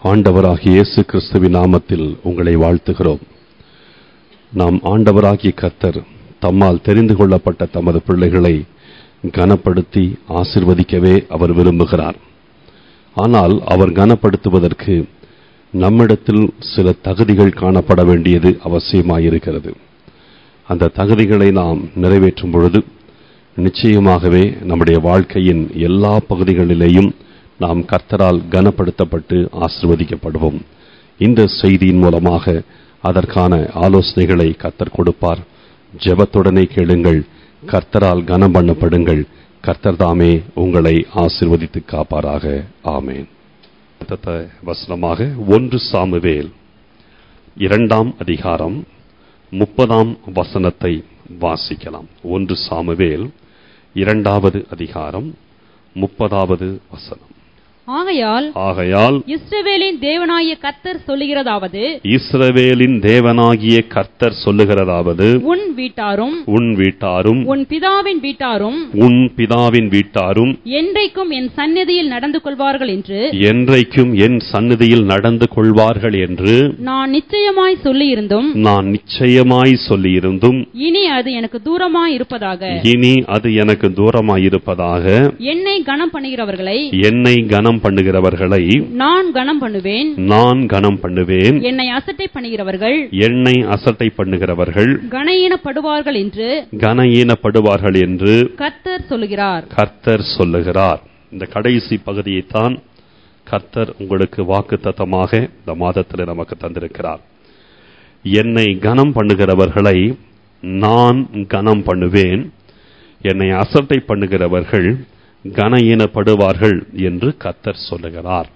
ஆண்டவராகிய இயேசு கிறிஸ்துவின் நாமத்தில் உங்களை வாழ்த்துகிறோம் நாம் ஆண்டவராகிய கர்த்தர் தம்மால் தெரிந்து கொள்ளப்பட்ட தமது பிள்ளைகளை கனப்படுத்தி ஆசிர்வதிக்கவே அவர் விரும்புகிறார் ஆனால் அவர் கனப்படுத்துவதற்கு நம்மிடத்தில் சில தகுதிகள் காணப்பட வேண்டியது அவசியமாயிருக்கிறது அந்த தகுதிகளை நாம் நிறைவேற்றும் பொழுது நிச்சயமாகவே நம்முடைய வாழ்க்கையின் எல்லா பகுதிகளிலேயும் நாம் கர்த்தரால் கனப்படுத்தப்பட்டு ஆசிர்வதிக்கப்படுவோம் இந்த செய்தியின் மூலமாக அதற்கான ஆலோசனைகளை கர்த்தர் கொடுப்பார் ஜெபத்துடனே கேளுங்கள் கர்த்தரால் கனம் பண்ணப்படுங்கள் கர்த்தர் தாமே உங்களை ஆசிர்வதித்து காப்பாராக ஆமேன் அடுத்த வசனமாக ஒன்று சாமுவேல் இரண்டாம் அதிகாரம் முப்பதாம் வசனத்தை வாசிக்கலாம் ஒன்று சாமுவேல் இரண்டாவது அதிகாரம் முப்பதாவது வசனம் ஆகையால் ஆகையால் இஸ்ரவேலின் தேவனாகிய கர்த்தர் சொல்லுகிறதாவது இஸ்ரவேலின் தேவனாகிய கர்த்தர் சொல்லுகிறதாவது உன் வீட்டாரும் உன் வீட்டாரும் உன் பிதாவின் வீட்டாரும் உன் பிதாவின் வீட்டாரும் என்றைக்கும் என் சந்நிதியில் நடந்து கொள்வார்கள் என்று என்றைக்கும் என் சந்நிதியில் நடந்து கொள்வார்கள் என்று நான் நிச்சயமாய் சொல்லியிருந்தும் நான் நிச்சயமாய் சொல்லியிருந்தும் இனி அது எனக்கு தூரமாய் இருப்பதாக இனி அது எனக்கு தூரமாயிருப்பதாக என்னை கனம் பண்ணுகிறவர்களை என்னை கனம் பண்ணுகிறவர்களை நான் கனம் பண்ணுவேன் நான் கனம் பண்ணுவேன் என்னை அசட்டை பண்ணுகிறவர்கள் என்னை அசட்டை பண்ணுகிறவர்கள் கனையினப்படுவார்கள் என்று கனஈனப்படுவார்கள் என்று கர்த்தர் சொல்லுகிறார் கர்த்தர் சொல்லுகிறார் இந்த கடைசி பகுதியைத்தான் கர்த்தர் உங்களுக்கு வாக்குத்தத்தமாக இந்த மாதத்தில் நமக்கு தந்திருக்கிறார் என்னை கனம் பண்ணுகிறவர்களை நான் கனம் பண்ணுவேன் என்னை அசட்டை பண்ணுகிறவர்கள் கனஈனப்படுவார்கள் என்று கர்த்தர் சொல்லுகிறார்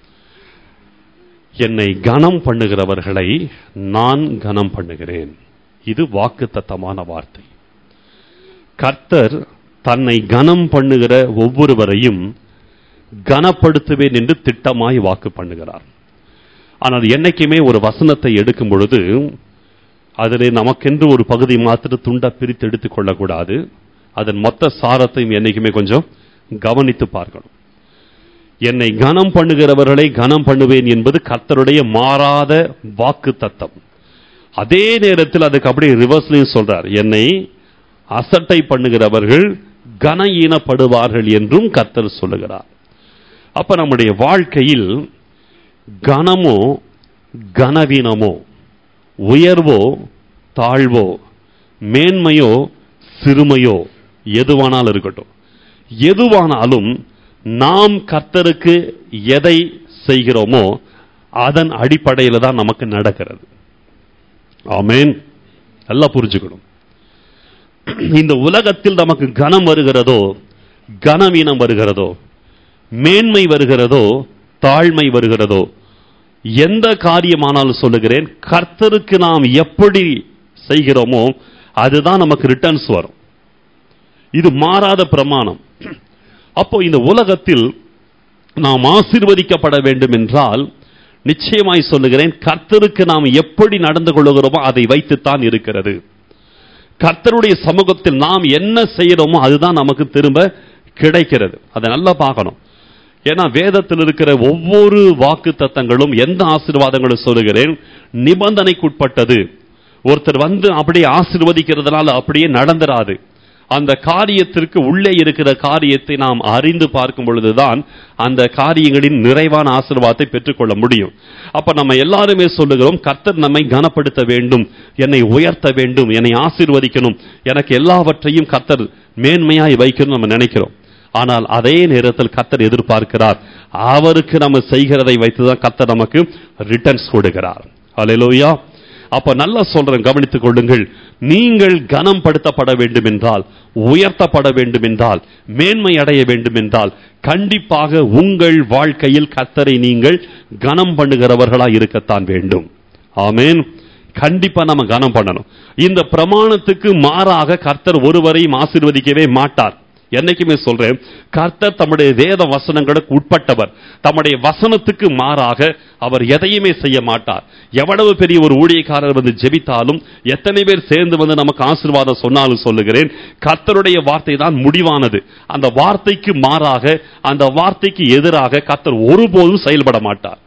என்னை கனம் பண்ணுகிறவர்களை நான் கனம் பண்ணுகிறேன் இது வாக்குத்தத்தமான வார்த்தை கர்த்தர் தன்னை கனம் பண்ணுகிற ஒவ்வொருவரையும் கனப்படுத்துவேன் என்று திட்டமாய் வாக்கு பண்ணுகிறார் ஆனால் என்னைக்குமே ஒரு வசனத்தை எடுக்கும் பொழுது அதிலே நமக்கென்று ஒரு பகுதி மாத்திர துண்டா பிரித்து எடுத்துக் கொள்ளக்கூடாது அதன் மொத்த சாரத்தையும் என்னைக்குமே கொஞ்சம் கவனித்து பார்க்கணும் என்னை கனம் பண்ணுகிறவர்களை கனம் பண்ணுவேன் என்பது கர்த்தருடைய மாறாத வாக்கு தத்தம் அதே நேரத்தில் அதுக்கு அப்படியே ரிவர்ஸ்லையும் சொல்றார் என்னை அசட்டை பண்ணுகிறவர்கள் கன ஈனப்படுவார்கள் என்றும் கர்த்தர் சொல்லுகிறார் அப்ப நம்முடைய வாழ்க்கையில் கனமோ கனவீனமோ உயர்வோ தாழ்வோ மேன்மையோ சிறுமையோ எதுவானாலும் இருக்கட்டும் எதுவானாலும் நாம் கர்த்தருக்கு எதை செய்கிறோமோ அதன் அடிப்படையில் தான் நமக்கு நடக்கிறது ஆமேன் நல்லா புரிஞ்சுக்கணும் இந்த உலகத்தில் நமக்கு கனம் வருகிறதோ கனவீனம் வருகிறதோ மேன்மை வருகிறதோ தாழ்மை வருகிறதோ எந்த காரியமானாலும் சொல்லுகிறேன் கர்த்தருக்கு நாம் எப்படி செய்கிறோமோ அதுதான் நமக்கு ரிட்டர்ன்ஸ் வரும் இது மாறாத பிரமாணம் அப்போ இந்த உலகத்தில் நாம் ஆசீர்வதிக்கப்பட வேண்டும் என்றால் நிச்சயமாய் சொல்லுகிறேன் கர்த்தருக்கு நாம் எப்படி நடந்து கொள்ளுகிறோமோ அதை வைத்துத்தான் இருக்கிறது கர்த்தருடைய சமூகத்தில் நாம் என்ன செய்யறோமோ அதுதான் நமக்கு திரும்ப கிடைக்கிறது அதை நல்லா பார்க்கணும் ஏன்னா வேதத்தில் இருக்கிற ஒவ்வொரு வாக்கு தத்தங்களும் எந்த ஆசீர்வாதங்களும் சொல்லுகிறேன் நிபந்தனைக்குட்பட்டது ஒருத்தர் வந்து அப்படியே ஆசீர்வதிக்கிறதுனால அப்படியே நடந்துராது அந்த காரியத்திற்கு உள்ளே இருக்கிற காரியத்தை நாம் அறிந்து பார்க்கும் பொழுதுதான் அந்த காரியங்களின் நிறைவான ஆசீர்வாதத்தை பெற்றுக்கொள்ள முடியும் அப்ப நம்ம எல்லாருமே சொல்லுகிறோம் கர்த்தர் நம்மை கனப்படுத்த வேண்டும் என்னை உயர்த்த வேண்டும் என்னை ஆசீர்வதிக்கணும் எனக்கு எல்லாவற்றையும் கர்த்தர் மேன்மையாய் வைக்கணும் நம்ம நினைக்கிறோம் ஆனால் அதே நேரத்தில் கர்த்தர் எதிர்பார்க்கிறார் அவருக்கு நம்ம செய்கிறதை வைத்துதான் கர்த்தர் நமக்கு ரிட்டர்ன்ஸ் கொடுக்கிறார் அலையிலோயா அப்ப நல்லா சொல்றேன் கவனித்துக் கொள்ளுங்கள் நீங்கள் கனம் படுத்தப்பட வேண்டும் என்றால் உயர்த்தப்பட வேண்டும் என்றால் மேன்மை அடைய வேண்டும் என்றால் கண்டிப்பாக உங்கள் வாழ்க்கையில் கத்தரை நீங்கள் கனம் பண்ணுகிறவர்களா இருக்கத்தான் வேண்டும் ஆமேன் கண்டிப்பா நம்ம கனம் பண்ணணும் இந்த பிரமாணத்துக்கு மாறாக கர்த்தர் ஒருவரையும் ஆசீர்வதிக்கவே மாட்டார் என்னைக்குமே சொல்றேன் கர்த்தர் தம்முடைய வேத வசனங்களுக்கு உட்பட்டவர் தம்முடைய வசனத்துக்கு மாறாக அவர் எதையுமே செய்ய மாட்டார் எவ்வளவு பெரிய ஒரு ஊழியக்காரர் வந்து ஜெபித்தாலும் எத்தனை பேர் சேர்ந்து வந்து நமக்கு ஆசீர்வாதம் சொன்னாலும் சொல்லுகிறேன் கர்த்தருடைய வார்த்தை தான் முடிவானது அந்த வார்த்தைக்கு மாறாக அந்த வார்த்தைக்கு எதிராக கர்த்தர் ஒருபோதும் செயல்பட மாட்டார்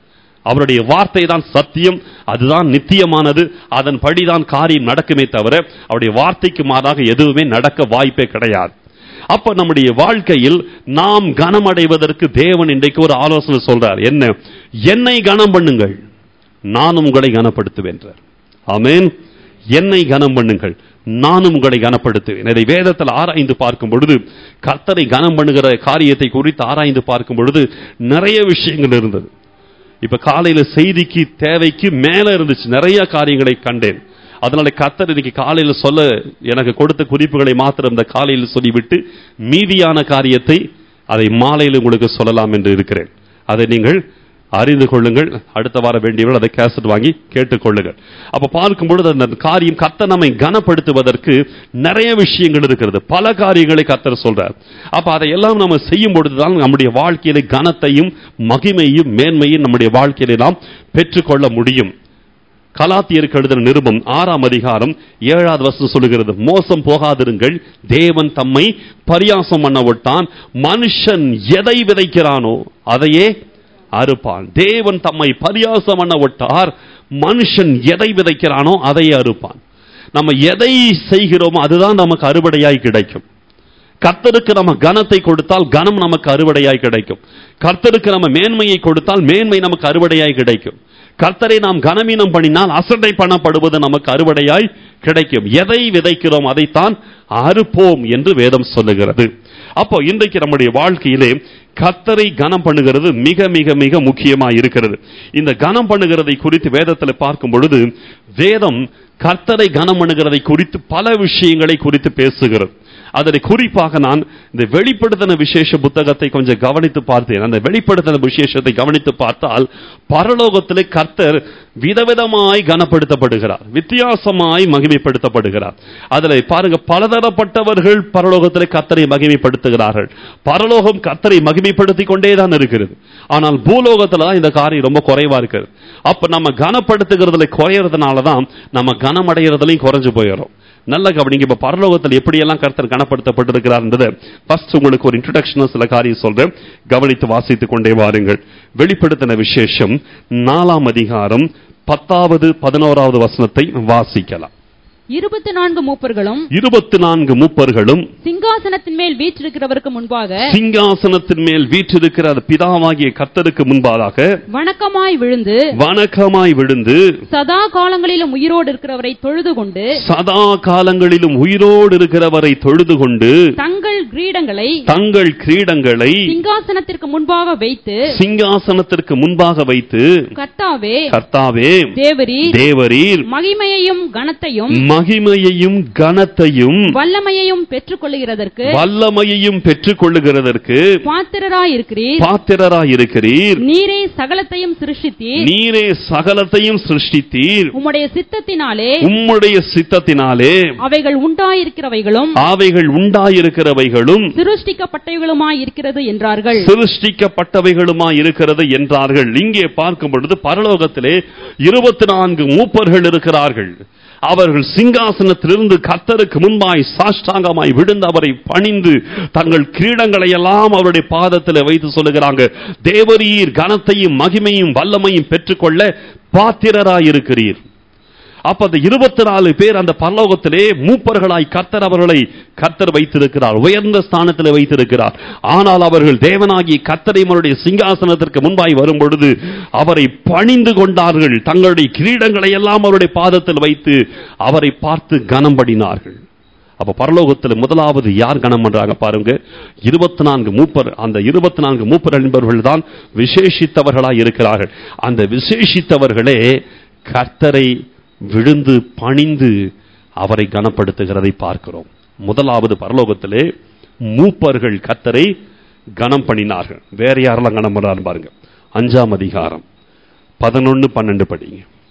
அவருடைய வார்த்தை தான் சத்தியம் அதுதான் நித்தியமானது அதன் படிதான் காரியம் நடக்குமே தவிர அவருடைய வார்த்தைக்கு மாறாக எதுவுமே நடக்க வாய்ப்பே கிடையாது அப்ப நம்முடைய வாழ்க்கையில் நாம் கனமடைவதற்கு தேவன் இன்றைக்கு ஒரு ஆலோசனை சொல்றார் என்ன என்னை கனம் பண்ணுங்கள் நான் உங்களை கனப்படுத்துவேன் ஆமென் என்னை கனம் பண்ணுங்கள் நானும் உங்களை கனப்படுத்துவேன் இதை வேதத்தில் ஆராய்ந்து பார்க்கும் பொழுது கர்த்தரை கனம் பண்ணுகிற காரியத்தை குறித்து ஆராய்ந்து பார்க்கும் பொழுது நிறைய விஷயங்கள் இருந்தது இப்ப காலையில செய்திக்கு தேவைக்கு மேல இருந்துச்சு நிறைய காரியங்களை கண்டேன் அதனால கர்த்தர் இன்னைக்கு காலையில சொல்ல எனக்கு கொடுத்த குறிப்புகளை மாத்திரம் இந்த காலையில் சொல்லிவிட்டு மீதியான காரியத்தை அதை மாலையில் உங்களுக்கு சொல்லலாம் என்று இருக்கிறேன் அதை நீங்கள் அறிந்து கொள்ளுங்கள் அடுத்த வாரம் வேண்டியவர்கள் அதை கேசட் வாங்கி கேட்டுக்கொள்ளுங்கள் அப்ப பார்க்கும் பொழுது அந்த காரியம் கர்த்தர் நம்மை கனப்படுத்துவதற்கு நிறைய விஷயங்கள் இருக்கிறது பல காரியங்களை கர்த்தர் சொல்றார் அப்ப அதையெல்லாம் நம்ம செய்யும் பொழுதுதான் நம்முடைய வாழ்க்கையில கனத்தையும் மகிமையும் மேன்மையும் நம்முடைய வாழ்க்கையில நாம் பெற்றுக்கொள்ள முடியும் கலாத்தியருக்கு எழுதின நிருபம் ஆறாம் அதிகாரம் ஏழாவது வசனம் சொல்லுகிறது மோசம் போகாதிருங்கள் தேவன் தம்மை பரியாசம் பண்ண விட்டான் மனுஷன் எதை விதைக்கிறானோ அதையே அறுப்பான் தேவன் தம்மை பரியாசம் பண்ண விட்டார் மனுஷன் எதை விதைக்கிறானோ அதையே அறுப்பான் நம்ம எதை செய்கிறோமோ அதுதான் நமக்கு அறுவடையாய் கிடைக்கும் கர்த்தருக்கு நம்ம கனத்தை கொடுத்தால் கனம் நமக்கு அறுவடையாய் கிடைக்கும் கர்த்தருக்கு நம்ம மேன்மையை கொடுத்தால் மேன்மை நமக்கு அறுவடையாய் கிடைக்கும் கர்த்தரை நாம் கனமீனம் பண்ணினால் அசட்டை பண்ணப்படுவது நமக்கு அறுவடையாய் கிடைக்கும் எதை விதைக்கிறோம் அதைத்தான் அறுப்போம் என்று வேதம் சொல்லுகிறது அப்போ இன்றைக்கு நம்முடைய வாழ்க்கையிலே கர்த்தரை கனம் பண்ணுகிறது மிக மிக மிக முக்கியமா இருக்கிறது இந்த கனம் பண்ணுகிறதை குறித்து வேதத்தில் பார்க்கும் பொழுது வேதம் கர்த்தரை கனம் பண்ணுகிறதை குறித்து பல விஷயங்களை குறித்து பேசுகிறது அதில் குறிப்பாக நான் இந்த வெளிப்படுத்தின விசேஷ புத்தகத்தை கொஞ்சம் கவனித்து பார்த்தேன் அந்த வெளிப்படுத்தின விசேஷத்தை கவனித்து பார்த்தால் பரலோகத்திலே கர்த்தர் விதவிதமாய் கனப்படுத்தப்படுகிறார் வித்தியாசமாய் மகிமைப்படுத்தப்படுகிறார் அதில் பாருங்க பலதரப்பட்டவர்கள் பரலோகத்திலே கர்த்தரை மகிமைப்படுத்துகிறார்கள் பரலோகம் கர்த்தரை மகிமைப்படுத்தி கொண்டே தான் இருக்கிறது ஆனால் பூலோகத்துல தான் இந்த காரியம் ரொம்ப குறைவா இருக்கிறது அப்ப நம்ம கனப்படுத்துகிறதுல குறையறதுனால தான் நம்ம கனமடைகிறதுலையும் குறைஞ்சு போயிடும் நல்ல கவனிங்க இப்ப பரலோகத்தில் எப்படியெல்லாம் கர்த்தர் கனப்படுத்தப்பட்டிருக்கிறார்ன்றதை ஃபர்ஸ்ட் உங்களுக்கு ஒரு இன்ட்ரடக்ஷன் சில காரியம் சொல்றேன் கவனித்து வாசித்துக் கொண்டே வாருங்கள் வெளிப்படுத்தின விசேஷம் நாலாம் அதிகாரம் பத்தாவது பதினோராவது வசனத்தை வாசிக்கலாம் இருபத்தி நான்கு மூப்பர்களும் இருபத்தி நான்கு மூப்பர்களும் சிங்காசனத்தின் மேல் வீற்றிருக்கிறவருக்கு முன்பாக சிங்காசனத்தின் மேல் வீற்றிருக்கிற அந்த பிதாவாகிய கர்த்தருக்கு முன்பாக வணக்கமாய் விழுந்து வணக்கமாய் விழுந்து சதா காலங்களிலும் உயிரோடு இருக்கிறவரை தொழுது கொண்டு சதா காலங்களிலும் உயிரோடு இருக்கிறவரை தொழுது கொண்டு தங்கள் கிரீடங்களை தங்கள் கிரீடங்களை சிங்காசனத்திற்கு முன்பாக வைத்து சிங்காசனத்திற்கு முன்பாக வைத்து கர்த்தாவே கர்த்தாவே தேவரி தேவரீர் மகிமையையும் கனத்தையும் மகிமையையும் கனத்தையும் வல்லமையையும் பெற்றுக் கொள்ளுகிறதற்கு வல்லமையையும் பெற்றுக் கொள்ளுகிறதற்கு பாத்திரராயிருக்கிறீர் பாத்திரராயிருக்கிறீர் நீரே சகலத்தையும் சிருஷ்டித்தீர் நீரே சகலத்தையும் சிருஷ்டித்தீர் உம்முடைய சித்தத்தினாலே உம்முடைய சித்தத்தினாலே அவைகள் உண்டாயிருக்கிறவைகளும் அவைகள் உண்டாயிருக்கிறவைகளும் சிருஷ்டிக்கப்பட்டவைகளுமாய் இருக்கிறது என்றார்கள் சிருஷ்டிக்கப்பட்டவைகளுமாய் இருக்கிறது என்றார்கள் இங்கே பார்க்கும் பொழுது பரலோகத்திலே இருபத்தி நான்கு மூப்பர்கள் இருக்கிறார்கள் அவர்கள் சிங்காசனத்திலிருந்து கர்த்தருக்கு முன்பாய் சாஷ்டாங்கமாய் விழுந்து அவரை பணிந்து தங்கள் கிரீடங்களை எல்லாம் அவருடைய பாதத்தில் வைத்து சொல்லுகிறாங்க தேவரீர் கனத்தையும் மகிமையும் வல்லமையும் பெற்றுக்கொள்ள பாத்திரராயிருக்கிறீர் அப்ப அந்த இருபத்தி நாலு பேர் அந்த பரலோகத்திலே மூப்பர்களாய் கர்த்தர் அவர்களை கர்த்தர் வைத்திருக்கிறார் உயர்ந்த ஸ்தானத்தில் வைத்திருக்கிறார் ஆனால் அவர்கள் தேவனாகி கர்த்தரை அவருடைய சிங்காசனத்திற்கு முன்பாய் வரும் பொழுது அவரை பணிந்து கொண்டார்கள் தங்களுடைய கிரீடங்களை எல்லாம் அவருடைய பாதத்தில் வைத்து அவரை பார்த்து கனம் பண்ணினார்கள் அப்ப பரலோகத்தில் முதலாவது யார் கணம் பண்றாங்க பாருங்க இருபத்தி நான்கு மூப்பர் அந்த இருபத்தி நான்கு மூப்பர் என்பவர்கள் தான் விசேஷித்தவர்களாய் இருக்கிறார்கள் அந்த விசேஷித்தவர்களே கர்த்தரை விழுந்து பணிந்து அவரை கனப்படுத்துகிறதை பார்க்கிறோம் முதலாவது பரலோகத்திலே மூப்பர்கள் கர்த்தரை கனம் பண்ணினார்கள் வேற யாரெல்லாம் கனம் பண்றாரு பாருங்க அஞ்சாம் அதிகாரம் பதினொன்னு பன்னெண்டு படிங்க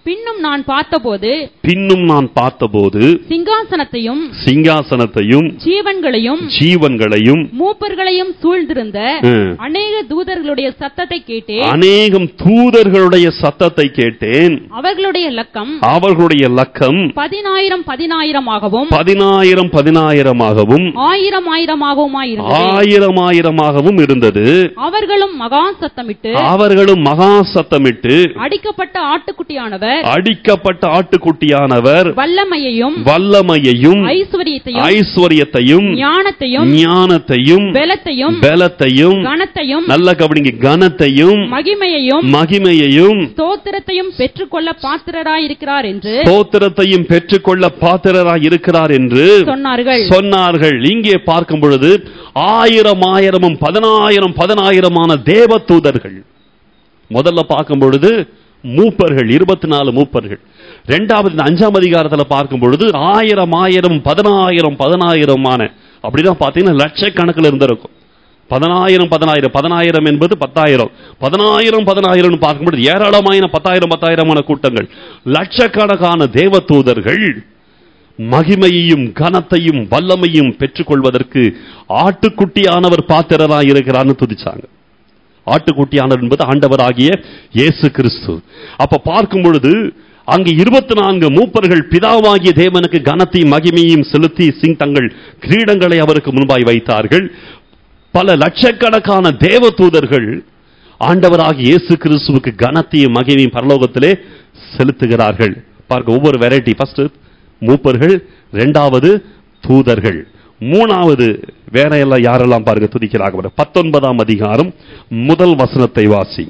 பின்னும் நான் பார்த்தபோது பின்னும் நான் பார்த்தபோது சிங்காசனத்தையும் சிங்காசனத்தையும் ஜீவன்களையும் ஜீவன்களையும் மூப்பர்களையும் சூழ்ந்திருந்த ம், அநேக தூதர்களுடைய சத்தத்தை கேட்டேன் அநேகம் தூதர்களுடைய சத்தத்தை கேட்டேன் அவர்களுடைய லக்கம் அவர்களுடைய லக்கம் பதினாயிரம் பதினாயிரமாகவும் பதினாயிரம் பதினாயிரமாகவும் ஆயிரம் ஆயிரமாகவுமாய் இருந்தது ஆயிரம் ஆயிரமாகவும் இருந்தது அவர்களும் மகா சத்தமிட்டு அவர்களும் மகா சத்தமிட்டு அடிக்கப்பட்ட ஆட்டுக்குட்டியானவர் அடிக்கப்பட்ட ஆட்டுக்குட்டியானவர் வல்லமையையும் வல்லமையையும் ஐஸ்வர்யத்தையும் ஐஸ்வர்யத்தையும் ஞானத்தையும் ஞானத்தையும் பலத்தையும் பலத்தையும் கனத்தையும் நல்ல கவனிங்க கனத்தையும் மகிமையையும் மகிமையையும் ஸ்தோத்திரத்தையும் பெற்றுக்கொள்ள பாத்திரராயிருக்கிறார் என்று ஸ்தோத்திரத்தையும் பெற்றுக்கொள்ள பாத்திரராய் இருக்கிறார் என்று சொன்னார்கள் சொன்னார்கள் இங்கே பார்க்கும் பொழுது ஆயிரம் ஆயிரமும் பதினாயிரம் பதினாயிரமான தேவ தூதர்கள் முதல்ல பார்க்கும் பொழுது மூப்பர்கள் இருபத்தி நாலு மூப்பர்கள் ரெண்டாவது இந்த அஞ்சாம் அதிகாரத்துல பார்க்கும் பொழுது ஆயிரம் ஆயிரம் பதினாயிரம் பதினாயிரமான அப்படிதான் பார்த்தீங்கன்னா லட்சக்கணக்கில் இருந்திருக்கும் பதினாயிரம் பதினாயிரம் பதினாயிரம் என்பது பத்தாயிரம் பதினாயிரம் பதினாயிரம் பார்க்கும்பொழுது ஏராளமான பத்தாயிரம் பத்தாயிரமான கூட்டங்கள் லட்சக்கணக்கான தேவ தூதர்கள் மகிமையையும் கனத்தையும் வல்லமையும் பெற்றுக்கொள்வதற்கு ஆட்டுக்குட்டியானவர் பாத்திரராய் இருக்கிறார்னு துதிச்சாங்க ஆட்டுக்குட்டியானவர் என்பது ஆண்டவராகிய இயேசு கிறிஸ்து அப்ப பார்க்கும் பொழுது அங்கு இருபத்தி நான்கு மூப்பர்கள் பிதாவாகிய தேவனுக்கு கனத்தையும் மகிமையும் செலுத்தி சிங் தங்கள் கிரீடங்களை அவருக்கு முன்பாய் வைத்தார்கள் பல லட்சக்கணக்கான தேவ தூதர்கள் ஆண்டவராகிய இயேசு கிறிஸ்துவுக்கு கனத்தையும் மகிமையும் பரலோகத்திலே செலுத்துகிறார்கள் பார்க்க ஒவ்வொரு வெரைட்டி ஃபர்ஸ்ட் மூப்பர்கள் இரண்டாவது தூதர்கள் மூணாவது வேற எல்லாம் யாரெல்லாம் பாருங்க துதிக்கிறாங்க பத்தொன்பதாம் அதிகாரம் முதல் வசனத்தை வாசிங்க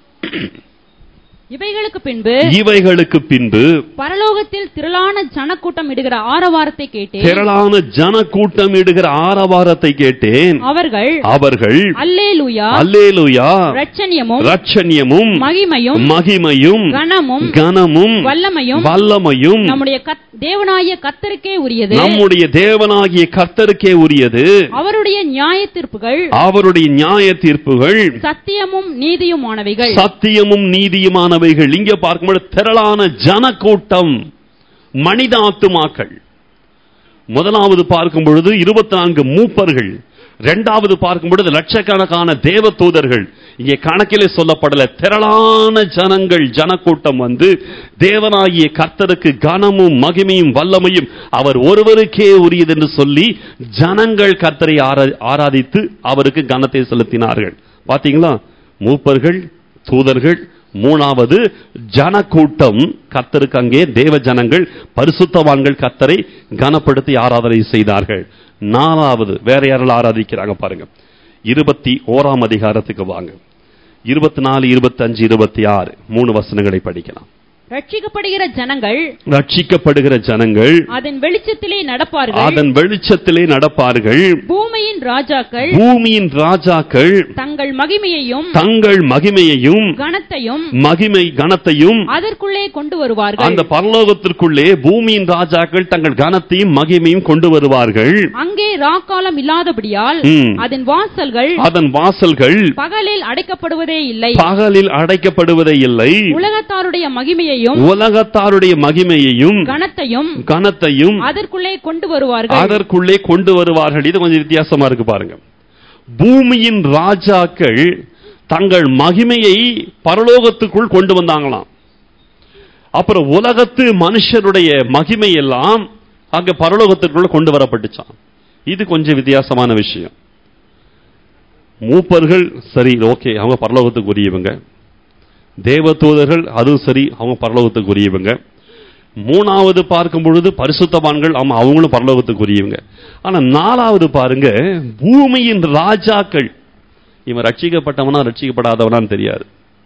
இவைகளுக்கு பின்பு இவைகளுக்கு பின்பு பரலோகத்தில் திரளான ஜனக்கூட்டம் இடுகிற ஆரவாரத்தை கேட்டேன் திரளான ஜன கூட்டம் இடுகிற ஆரவாரத்தை கேட்டேன் அவர்கள் அவர்கள் அல்லேலூயா அல்லேலுயா ரட்சணியமும் ரட்சண்யமும் மகிமையும் மகிமையும் கனமும் கனமும் வல்லமையும் வல்லமையும் நம்முடைய கத்- தேவனாகிய கத்தருக்கே உரியது நம்முடைய தேவனாகிய கர்த்தருக்கே உரியது அவருடைய நியாய தீர்ப்புகள் அவருடைய நியாய தீர்ப்புகள் சத்தியமும் நீதியுமானவைகள் சத்தியமும் நீதியுமானவைகள் இங்கே பார்க்கும்போது திரளான ஜன கூட்டம் மனித ஆத்துமாக்கள் முதலாவது பார்க்கும் பொழுது இருபத்தி நான்கு மூப்பர்கள் இரண்டாவது பார்க்கும் பொழுது லட்சக்கணக்கான தேவ தூதர்கள் இங்கே கணக்கிலே சொல்லப்படல திரளான ஜனங்கள் ஜனக்கூட்டம் வந்து தேவனாகிய கர்த்தருக்கு கனமும் மகிமையும் வல்லமையும் அவர் ஒருவருக்கே உரியது என்று சொல்லி ஜனங்கள் கர்த்தரை ஆரா- ஆராதித்து அவருக்கு கனத்தை செலுத்தினார்கள் பாத்தீங்களா மூப்பர்கள் தூதர்கள் மூணாவது ஜனக்கூட்டம் கர்த்தருக்கு அங்கே தேவ ஜனங்கள் பரிசுத்தவான்கள் கர்த்தரை கனப்படுத்தி ஆராதனை செய்தார்கள் நாலாவது வேற யாரெல்லாம் ஆராதிக்கிறாங்க பாருங்க இருபத்தி ஓராம் அதிகாரத்துக்கு வாங்க இருபத்தி நாலு இருபத்தஞ்சு இருபத்தி ஆறு மூணு வசனங்களை படிக்கலாம் ரட்சிக்கப்படுகிற ஜனங்கள் ரட்சிக்கப்படுகிற ஜனங்கள் அதன் வெளிச்சத்திலே நடப்பார்கள் அதன் வெளிச்சத்திலே நடப்பார்கள் பூமியின் ராஜாக்கள் பூமியின் ராஜாக்கள் தங்கள் மகிமையையும் தங்கள் மகிமையையும் கனத்தையும் மகிமை கனத்தையும் அதற்குள்ளே கொண்டு வருவார்கள் அந்த பரலோகத்திற்குள்ளே பூமியின் ராஜாக்கள் தங்கள் கனத்தையும் மகிமையும் கொண்டு வருவார்கள் அங்கே ராக்காலம் இல்லாதபடியால் ம். அதன் வாசல்கள் அதன் வாசல்கள் பகலில் அடைக்கப்படுவதே இல்லை பகலில் அடைக்கப்படுவதே இல்லை உலகத்தாருடைய மகிமையையும் உலகத்தாருடைய மகிமையையும் கனத்தையும் கனத்தையும் அதற்குள்ளே கொண்டு வருவார்கள் அதற்குள்ளே கொண்டு வருவார்கள் இது கொஞ்சம் வித்தியாசமா இருக்கு பாருங்க பூமியின் ராஜாக்கள் தங்கள் மகிமையை பரலோகத்துக்குள் கொண்டு வந்தாங்களாம் அப்புறம் உலகத்து மனுஷருடைய மகிமை எல்லாம் அங்க பரலோகத்திற்குள்ள கொண்டு வரப்பட்டுச்சான் இது கொஞ்சம் வித்தியாசமான விஷயம் மூப்பர்கள் சரி ஓகே அவங்க பரலோகத்துக்கு உரியவங்க தேவதூதர்கள் அதுவும் சரி அவங்க பரலோகத்துக்கு உரியவங்க மூணாவது பார்க்கும் பொழுது பரிசுத்தவான்கள் ஆமா அவங்களும் பரலோகத்துக்கு உரியவங்க ஆனா நாலாவது பாருங்க பூமியின் ராஜாக்கள் இவன் ரட்சிக்கப்பட்டவனா ரட்சிக்கப்படாதவனான்னு தெரியாது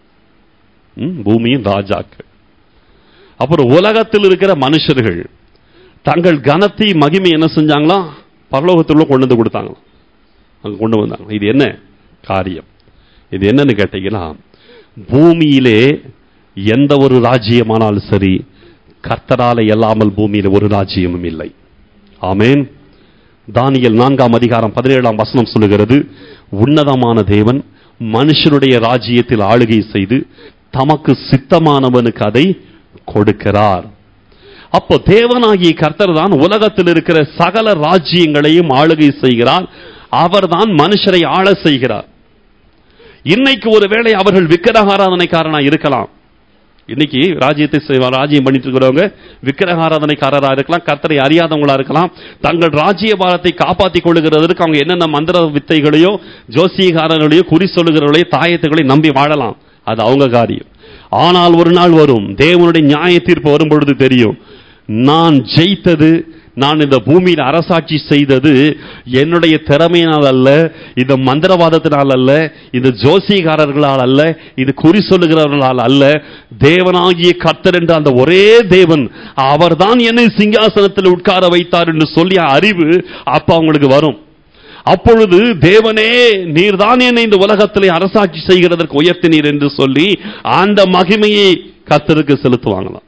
ம், பூமியின் ராஜாக்கள் அப்புறம் உலகத்தில் இருக்கிற மனுஷர்கள் தங்கள் கனத்தை மகிமை என்ன செஞ்சாங்களா பரலோகத்துள்ள கொண்டு வந்து கொடுத்தாங்களாம் அங்க கொண்டு வந்தாங்க இது என்ன காரியம் இது என்னன்னு கேட்டீங்கன்னா பூமியிலே எந்த ஒரு ராஜ்யமானாலும் சரி கர்த்தரால இல்லாமல் பூமியில ஒரு ராஜ்யமும் இல்லை ஆமென் தானியல் நான்காம் அதிகாரம் பதினேழாம் வசனம் சொல்லுகிறது உன்னதமான தேவன் மனுஷனுடைய ராஜ்யத்தில் ஆளுகை செய்து தமக்கு சித்தமானவனுக்கு அதை கொடுக்கிறார் அப்போ தேவனாகிய கர்த்தர் தான் உலகத்தில் இருக்கிற சகல ராஜ்யங்களையும் ஆளுகை செய்கிறார் அவர்தான் மனுஷரை ஆள செய்கிறார் இன்னைக்கு ஒருவேளை அவர்கள் விக்கிரகாராதனைக்காரனா இருக்கலாம் இன்னைக்கு ராஜ்யத்தை செய்வா- ராஜ்யம் பண்ணிட்டு இருக்கிறவங்க விக்கிரகாராதனைக்காரரா இருக்கலாம் கர்த்தரை அறியாதவங்களா இருக்கலாம் தங்கள் ராஜ்ய பாரத்தை காப்பாற்றிக் கொள்ளுகிறதற்கு அவங்க என்னென்ன மந்திர வித்தைகளையோ ஜோசியக்காரர்களையோ குறி சொல்லுகிறவர்களையோ தாயத்துகளை நம்பி வாழலாம் அது அவங்க காரியம் ஆனால் ஒரு நாள் வரும் தேவனுடைய நியாய தீர்ப்பு வரும் பொழுது தெரியும் நான் ஜெயித்தது நான் இந்த பூமியில் அரசாட்சி செய்தது என்னுடைய திறமையினால் அல்ல இந்த மந்திரவாதத்தினால் அல்ல இந்த ஜோசியக்காரர்களால் அல்ல இது குறி சொல்லுகிறவர்களால் அல்ல தேவனாகிய கர்த்தர் என்ற அந்த ஒரே தேவன் அவர்தான் என்னை சிங்காசனத்தில் உட்கார வைத்தார் என்று சொல்லிய அறிவு அப்ப அவங்களுக்கு வரும் அப்பொழுது தேவனே நீர்தான் என்னை இந்த உலகத்திலே அரசாட்சி செய்கிறதற்கு உயர்த்தினீர் என்று சொல்லி அந்த மகிமையை கர்த்தருக்கு செலுத்துவாங்களாம்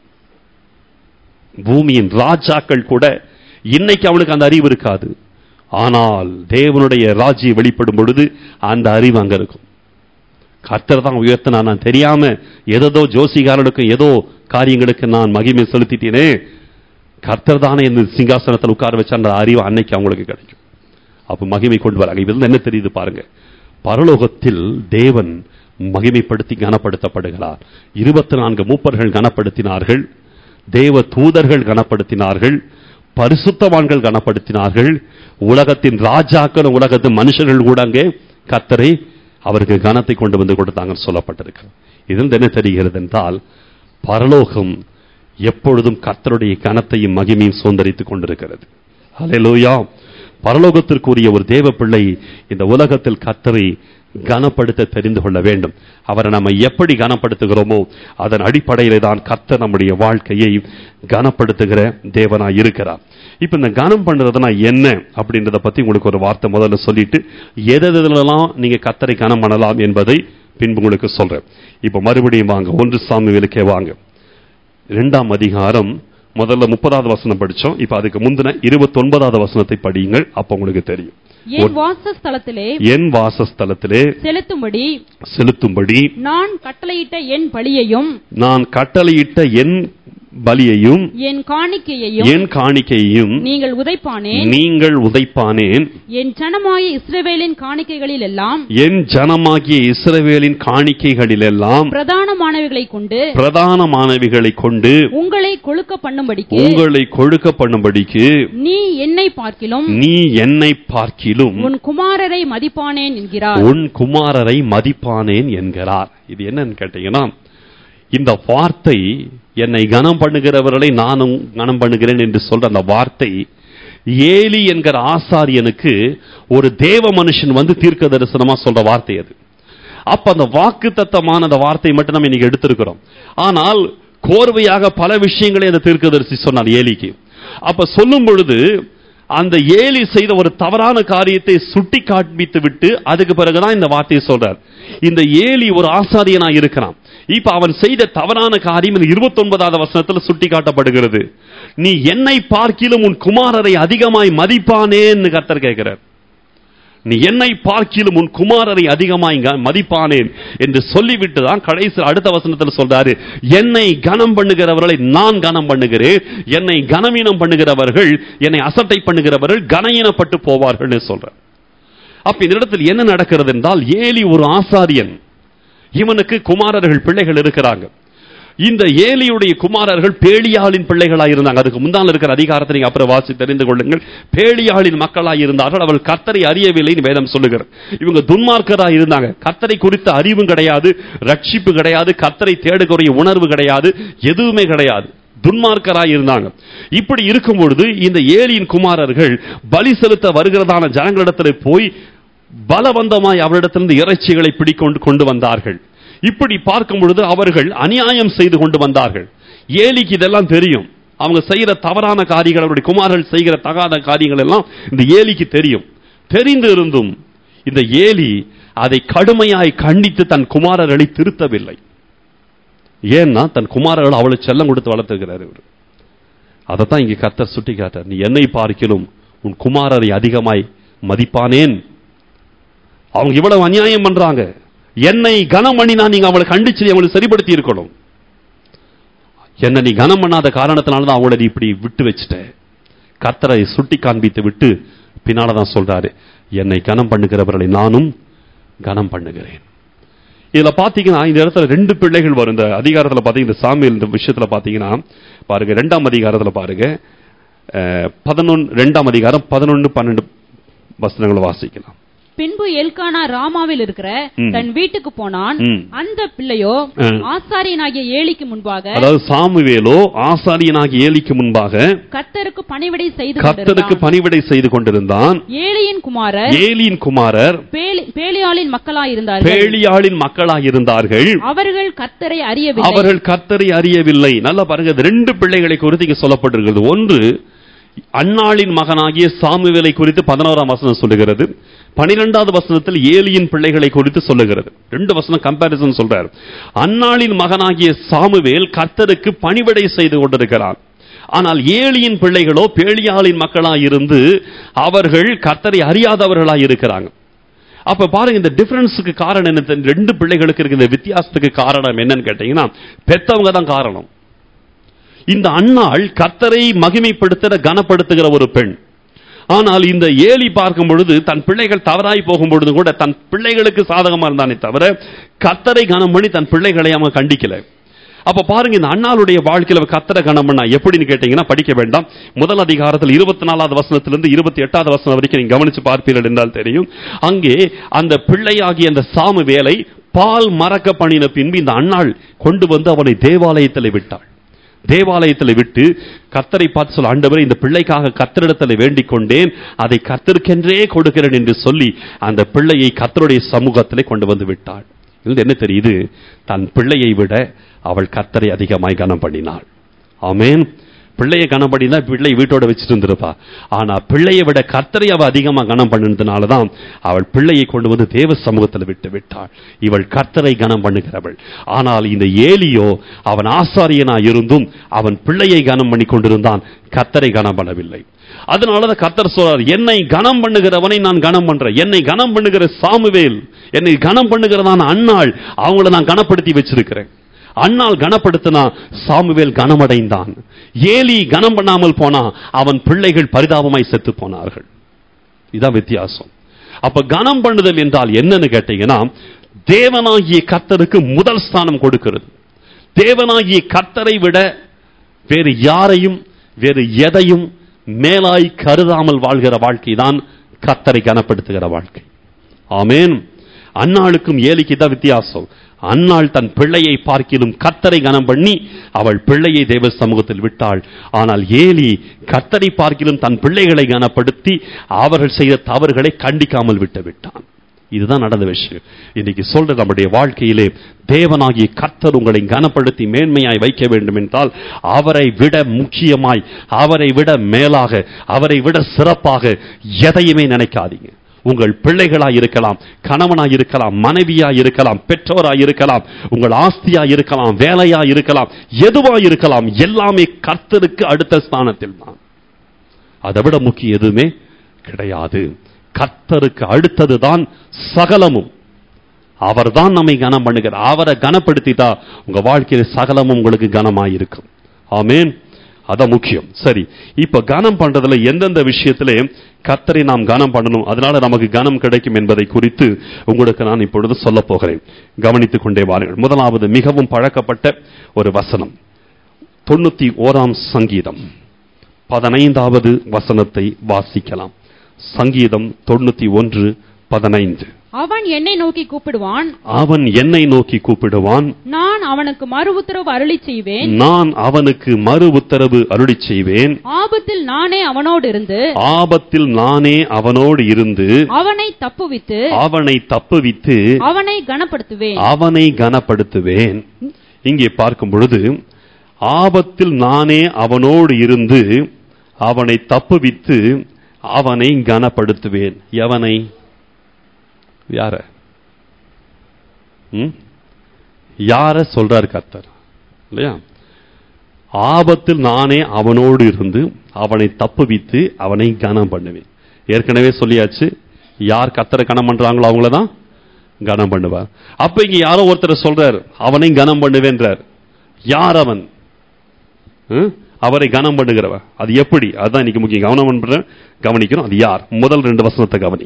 பூமியின் ராஜாக்கள் கூட இன்னைக்கு அவனுக்கு அந்த அறிவு இருக்காது ஆனால் தேவனுடைய ராஜ்யம் வெளிப்படும் பொழுது அந்த அறிவு அங்க இருக்கும் கர்த்தர் தான் உயர்த்தினா நான் தெரியாம ஏதோ ஜோசிகாரனுக்கும் ஏதோ காரியங்களுக்கு நான் மகிமை செலுத்திட்டேனே கர்த்தர் தானே இந்த சிங்காசனத்தில் உட்கார வச்ச அந்த அறிவு அன்னைக்கு அவங்களுக்கு கிடைக்கும் அப்ப மகிமை கொண்டு வராங்க இதுல என்ன தெரியுது பாருங்க பரலோகத்தில் தேவன் மகிமைப்படுத்தி கனப்படுத்தப்படுகிறார் இருபத்தி நான்கு மூப்பர்கள் கனப்படுத்தினார்கள் தேவ தூதர்கள் கனப்படுத்தினார்கள் பரிசுத்தவான்கள் கனப்படுத்தினார்கள் உலகத்தின் ராஜாக்கள் உலகத்தின் மனுஷர்கள் கூட அங்கே கத்தரை அவருக்கு கனத்தை கொண்டு வந்து கொடுத்தாங்கன்னு சொல்லப்பட்டிருக்கிறது இதில் என்ன தெரிகிறது என்றால் பரலோகம் எப்பொழுதும் கர்த்தருடைய கனத்தையும் மகிமையும் சுதந்திரித்துக் கொண்டிருக்கிறது ஹalleluya பரலோகத்திற்குரிய ஒரு தேவ பிள்ளை இந்த உலகத்தில் கர்த்தரை கனப்படுத்த தெரிந்து கொள்ள வேண்டும் அவரை நம்ம எப்படி கனப்படுத்துகிறோமோ அதன் அடிப்படையிலே தான் கர்த்தர் நம்முடைய வாழ்க்கையை கனப்படுத்துகிற தேவனாய் இருக்கிறார் இப்ப இந்த கனம் பண்றதுனா என்ன அப்படின்றத பத்தி உங்களுக்கு ஒரு வார்த்தை முதல்ல சொல்லிட்டு எதெல்லாம் நீங்க கர்த்தரை கனம் பண்ணலாம் என்பதை பின்பு உங்களுக்கு சொல்றேன் இப்ப மறுபடியும் வாங்க ஒன்று சாமுவேலுக்கே வாங்க இரண்டாம் அதிகாரம் முதல்ல முப்பதாவது வசனம் படிச்சோம் இப்ப அதுக்கு முந்தின இருபத்தி ஒன்பதாவது வசனத்தை படியுங்கள் அப்ப உங்களுக்கு தெரியும் என் வாசஸ்தலத்திலே என் வாசஸ்தலத்திலே செலுத்தும்படி செலுத்தும்படி நான் கட்டளையிட்ட என் பலியையும் நான் கட்டளையிட்ட என் பலியையும் என் காணிக்கையையும் என் காணிக்கையையும் நீங்கள் உதைப்பானேன் நீங்கள் உதைப்பானேன் என் ஜனமாய இஸ்ரவேலின் காணிக்கைகளில் எல்லாம் என் ஜனமாகிய இஸ்ரவேலின் காணிக்கைகளிலெல்லாம் பிரதானமானவைகளை கொண்டு பிரதானமானவைகளை கொண்டு உங்களை கொழுக்க பண்ணும்படிக்கு உங்களை கொழுக்க பண்ணும்படிக்கு நீ என்னை பார்க்கிலும் நீ என்னை பார்க்கிலும் உன் குமாரரை மதிப்பானேன் என்கிறார் உன் குமாரரை மதிப்பானேன் என்கிறார் இது என்னன்னு கேட்டீங்கன்னா இந்த வார்த்தை என்னை கனம் பண்ணுகிறவர்களை நானும் கனம் பண்ணுகிறேன் என்று சொல்ற அந்த வார்த்தை ஏலி என்கிற ஆசாரியனுக்கு ஒரு தேவ மனுஷன் வந்து தீர்க்க தரிசனமா சொல்ற வார்த்தை அது அப்ப அந்த வாக்கு தத்தமான அந்த வார்த்தையை மட்டும் நம்ம இன்னைக்கு எடுத்திருக்கிறோம் ஆனால் கோர்வையாக பல விஷயங்களை அந்த தீர்க்கதரிசி சொன்னார் ஏலிக்கு அப்ப சொல்லும் பொழுது அந்த ஏலி செய்த ஒரு தவறான காரியத்தை சுட்டி காண்பித்து விட்டு அதுக்கு பிறகுதான் இந்த வார்த்தையை சொல்றார் இந்த ஏலி ஒரு ஆசாரியனா இருக்கிறான் இப்ப அவன் செய்த தவறான காரியம் இந்த இருபத்தி ஒன்பதாவது வசனத்துல சுட்டி காட்டப்படுகிறது நீ என்னை பார்க்கிலும் உன் குமாரரை அதிகமாய் மதிப்பானேன்னு கர்த்தர் கேட்கிறார் நீ என்னை பார்க்கிலும் உன் குமாரரை அதிகமாய் க- மதிப்பானேன் என்று சொல்லிவிட்டு தான் கடைசி அடுத்த வசனத்தில் சொல்றாரு என்னை கனம் பண்ணுகிறவர்களை நான் கனம் பண்ணுகிறேன் என்னை கனவீனம் பண்ணுகிறவர்கள் என்னை அசட்டை பண்ணுகிறவர்கள் கனஈனப்பட்டு போவார்கள் சொல்ற அப்ப இந்த இடத்தில் என்ன நடக்கிறது என்றால் ஏலி ஒரு ஆசாரியன் இவனுக்கு குமாரர்கள் பிள்ளைகள் இருக்கிறாங்க இந்த ஏலியுடைய குமாரர்கள் பேலியாளின் பிள்ளைகளாக இருந்தாங்க அதுக்கு முன்னால் இருக்கிற அதிகாரத்தை நீங்க அப்புறம் வாசி தெரிந்து கொள்ளுங்கள் பேலியாளின் மக்களாக இருந்தார்கள் அவள் கர்த்தரை அறியவில்லைன்னு வேதம் சொல்லுகிறார் இவங்க துன்மார்க்கராக இருந்தாங்க கர்த்தரை குறித்த அறிவும் கிடையாது ரட்சிப்பு கிடையாது கர்த்தரை தேடுகிற உணர்வு கிடையாது எதுவுமே கிடையாது துன்மார்க்கராய் இருந்தாங்க இப்படி இருக்கும் பொழுது இந்த ஏலியின் குமாரர்கள் பலி செலுத்த வருகிறதான ஜனங்களிடத்தில் போய் பலவந்தமாய் அவரிடத்திலிருந்து இறைச்சிகளை பிடிக்கொண்டு கொண்டு வந்தார்கள் இப்படி பார்க்கும் பொழுது அவர்கள் அநியாயம் செய்து கொண்டு வந்தார்கள் ஏலிக்கு இதெல்லாம் தெரியும் அவங்க செய்கிற தவறான காரியங்கள் அவருடைய குமாரர்கள் செய்கிற தகாத காரியங்கள் எல்லாம் இந்த ஏலிக்கு தெரியும் தெரிந்து இருந்தும் இந்த ஏலி அதை கடுமையாய் கண்டித்து தன் குமாரர்களை திருத்தவில்லை ஏன்னா தன் குமாரர்கள் அவளை செல்லம் கொடுத்து வளர்த்துக்கிறார் இவர் அதைத்தான் இங்க கர்த்தர் சுட்டி காட்டார் நீ என்னை பார்க்கிலும் உன் குமாரரை அதிகமாய் மதிப்பானேன் அவங்க இவ்வளவு அநியாயம் பண்றாங்க என்னை கனம் பண்ணினா நீங்க அவளை கண்டிச்சு அவளை சரிப்படுத்தி இருக்கணும் என்ன நீ கனம் பண்ணாத காரணத்தினால தான் அவங்கள நீ இப்படி விட்டு வச்சுட்ட கத்தரை சுட்டி காண்பித்து விட்டு பின்னாலதான் சொல்றாரு என்னை கனம் பண்ணுகிறவர்களை நானும் கனம் பண்ணுகிறேன் இதுல பாத்தீங்கன்னா இந்த இடத்துல ரெண்டு பிள்ளைகள் வரும் இந்த அதிகாரத்துல பாத்தீங்க இந்த சாமியல் இந்த விஷயத்துல பாத்தீங்கன்னா பாருங்க ரெண்டாம் அதிகாரத்துல பாருங்க பதினொன்னு ரெண்டாம் அதிகாரம் பதினொன்னு பன்னெண்டு வசனங்களை வாசிக்கலாம் பின்பு எல்கானா ராமாவில் இருக்கிற ம். தன் வீட்டுக்கு போனான் ம். அந்த பிள்ளையோ ம். ஆசாரியனாகிய ஏலிக்கு முன்பாக அதாவது சாமுவேலோ ஆசாரியனாகி ஏலிக்கு முன்பாக கர்த்தருக்கு பணிவிடை செய்து கர்த்தருக்கு கொண்டிருந்தான் பணிவிடை செய்து கொண்டிருந்தான் ஏலியின் குமாரர் ஏலியின் குமாரர் பேலி- பேலியாளின் மக்களாயிருந்தார்கள் பேழியாளின் மக்களாக இருந்தார்கள் அவர்கள் கர்த்தரை அறியவில்லை அவர்கள் கர்த்தரை அறியவில்லை நல்லா பாருங்க இந்த ரெண்டு பிள்ளைகளை குறித்து இங்க சொல்லப்பட்டிருக்கிறது ஒன்று அன்னாளின் மகனாகிய சாமுவேலை குறித்து பதினோராம் வசனம் சொல்லுகிறது பனிரெண்டாவது வசனத்தில் ஏலியின் பிள்ளைகளை குறித்து சொல்லுகிறது ரெண்டு வசனம் கம்பாரிசன் சொல்றார் அன்னாளின் மகனாகிய சாமுவேல் கர்த்தருக்கு பணிவிடை செய்து கொண்டிருக்கிறான் ஆனால் ஏலியின் பிள்ளைகளோ பேழியாளின் மக்களாய் இருந்து அவர்கள் கர்த்தரை அறியாதவர்களாய் இருக்கிறாங்க அப்ப பாருங்க இந்த டிஃபரன்ஸுக்கு காரணம் என்ன தெரியும்? ரெண்டு பிள்ளைகளுக்கு இருக்கிற இந்த வித்தியாசத்துக்கு காரணம் என்னன்னு கேட்டீங்கன்னா பெத்தவங்க தான் காரணம் இந்த அன்னாள் கர்த்தரை மகிமைப்படுத்துகிற கனப்படுத்துகிற ஒரு பெண் ஆனால் இந்த ஏலி பார்க்கும் பொழுது தன் பிள்ளைகள் தவறாய் போகும் பொழுது கூட தன் பிள்ளைகளுக்கு சாதகமா இருந்தானே தவிர கர்த்தரை கனம் பண்ணி தன் பிள்ளைகளை அவன் கண்டிக்கல அப்ப பாருங்க இந்த அண்ணாளுடைய வாழ்க்கையில கத்தரை கனம் பண்ணா எப்படின்னு கேட்டீங்கன்னா படிக்க வேண்டாம் முதல் அதிகாரத்தில் இருபத்தி நாலாவது வசனத்திலிருந்து இருபத்தி எட்டாவது வசனம் வரைக்கும் நீங்க கவனிச்சு பார்ப்பீர்கள் என்றால் தெரியும் அங்கே அந்த பிள்ளையாகிய அந்த சாமு வேலை பால் மறக்க பண்ணின பின்பு இந்த அண்ணாள் கொண்டு வந்து அவனை தேவாலயத்தில் விட்டாள் தேவாலயத்தில் விட்டு கத்தரை பார்த்து சொல்ல ஆண்டவரே இந்த பிள்ளைக்காக கத்தரிடத்தில் வேண்டிக் கொண்டேன் அதை கத்தருக்கென்றே கொடுக்கிறேன் என்று சொல்லி அந்த பிள்ளையை கத்தருடைய சமூகத்திலே கொண்டு வந்து விட்டாள் இது என்ன தெரியுது தன் பிள்ளையை விட அவள் கத்தரை அதிகமாய் கனம் பண்ணினாள் ஆமென் பிள்ளையை கனம் பண்ணினா பிள்ளை வீட்டோட வச்சுட்டு இருந்திருப்பா ஆனா பிள்ளையை விட கத்தரை அவ அதிகமா கனம் பண்ணினதுனால தான் அவள் பிள்ளையை கொண்டு வந்து தேவ சமூகத்தில் விட்டு விட்டாள் இவள் கர்த்தரை கனம் பண்ணுகிறவள் ஆனால் இந்த ஏலியோ அவன் ஆசாரியனா இருந்தும் அவன் பிள்ளையை கனம் பண்ணி கொண்டிருந்தான் கத்தரை கனம் பண்ணவில்லை அதனாலதான் கத்தர் சொல்றார் என்னை கனம் பண்ணுகிறவனை நான் கனம் பண்றேன் என்னை கனம் பண்ணுகிற சாமுவேல் என்னை கனம் பண்ணுகிறதான அன்னாள் அவங்கள நான் கனப்படுத்தி வச்சிருக்கிறேன் அண்ணால் கனப்படுத்தினா சாமுவேல் கனமடைந்தான் ஏலி கனம் பண்ணாமல் போனா அவன் பிள்ளைகள் பரிதாபமாய் செத்து போனார்கள் இதான் வித்தியாசம் அப்ப கனம் பண்ணுதல் என்றால் என்னன்னு கேட்டீங்கன்னா தேவனாகிய கர்த்தருக்கு முதல் ஸ்தானம் கொடுக்கிறது தேவனாகிய கர்த்தரை விட வேறு யாரையும் வேறு எதையும் மேலாய் கருதாமல் வாழ்கிற வாழ்க்கை தான் கர்த்தரை கனப்படுத்துகிற வாழ்க்கை ஆமென் அன்னாளுக்கும் ஏலிக்கு தான் வித்தியாசம் அன்னாள் தன் பிள்ளையை பார்க்கிலும் கர்த்தரை கனம் பண்ணி அவள் பிள்ளையை தேவ சமூகத்தில் விட்டாள் ஆனால் ஏலி கர்த்தரை பார்க்கிலும் தன் பிள்ளைகளை கனப்படுத்தி அவர்கள் செய்த தவறுகளை கண்டிக்காமல் விட்டு விட்டான் இதுதான் நடந்த விஷயம் இன்னைக்கு சொல்ற நம்முடைய வாழ்க்கையிலே தேவனாகிய கர்த்தர் உங்களை கனப்படுத்தி மேன்மையாய் வைக்க வேண்டும் என்றால் அவரை விட முக்கியமாய் அவரை விட மேலாக அவரை விட சிறப்பாக எதையுமே நினைக்காதீங்க உங்கள் பிள்ளைகளாய் இருக்கலாம் கணவனாய் இருக்கலாம் மனைவியாய் இருக்கலாம் பெற்றோராய் இருக்கலாம் உங்கள் ஆஸ்தியாய் இருக்கலாம் வேலையாய் இருக்கலாம் எதுவாய் இருக்கலாம் எல்லாமே கர்த்தருக்கு அடுத்த ஸ்தானத்தில் தான் அதை விட முக்கிய எதுவுமே கிடையாது கர்த்தருக்கு அடுத்ததுதான் சகலமும் அவர்தான் நம்மை கனம் பண்ணுகிறார் அவரை கனப்படுத்திட்டா உங்க வாழ்க்கையில சகலமும் உங்களுக்கு கனமாயிருக்கும் ஆமென் அதான் முக்கியம் சரி இப்ப கனம் பண்றதுல எந்தெந்த விஷயத்திலே கத்தரை நாம் கனம் பண்ணணும் அதனால நமக்கு கனம் கிடைக்கும் என்பதை குறித்து உங்களுக்கு நான் இப்பொழுது சொல்ல போகிறேன் கவனித்துக் கொண்டே வாருங்கள் முதலாவது மிகவும் பழக்கப்பட்ட ஒரு வசனம் தொண்ணூத்தி ஓராம் சங்கீதம் பதினைந்தாவது வசனத்தை வாசிக்கலாம் சங்கீதம் தொண்ணூத்தி ஒன்று பதினைந்து அவன் என்னை நோக்கி கூப்பிடுவான் அவன் என்னை நோக்கி கூப்பிடுவான் நான் அவனுக்கு மறு உத்தரவு அருளி செய்வேன் நான் அவனுக்கு மறு உத்தரவு அருளிச் செய்வேன் ஆபத்தில் நானே அவனோடு இருந்து ஆபத்தில் நானே அவனோடு இருந்து அவனை தப்புவித்து அவனை தப்புவித்து அவனை கனப்படுத்துவேன் அவனை கனப்படுத்துவேன் இங்கே பார்க்கும் பொழுது ஆபத்தில் நானே அவனோடு இருந்து அவனை தப்புவித்து அவனை கனப்படுத்துவேன் எவனை யார ம்? யார சொல்றார் கர்த்தர் இல்லையா ஆபத்தில் நானே அவனோடு இருந்து அவனை தப்புவித்து அவனை கனம் பண்ணுவேன் ஏற்கனவே சொல்லியாச்சு யார் கத்தரை கனம் பண்றாங்களோ அவங்கள தான் கனம் பண்ணுவார் அப்ப இங்க யாரோ ஒருத்தர் சொல்றார் அவனை கனம் பண்ணுவேன்றார் யார் அவன் ம்? அவரை கனம் பண்ணுகிறவர் அது எப்படி அதுதான் இன்னைக்கு முக்கியம் கவனம் பண்ற கவனிக்கணும் அது யார் முதல் ரெண்டு வசனத்தை கவனி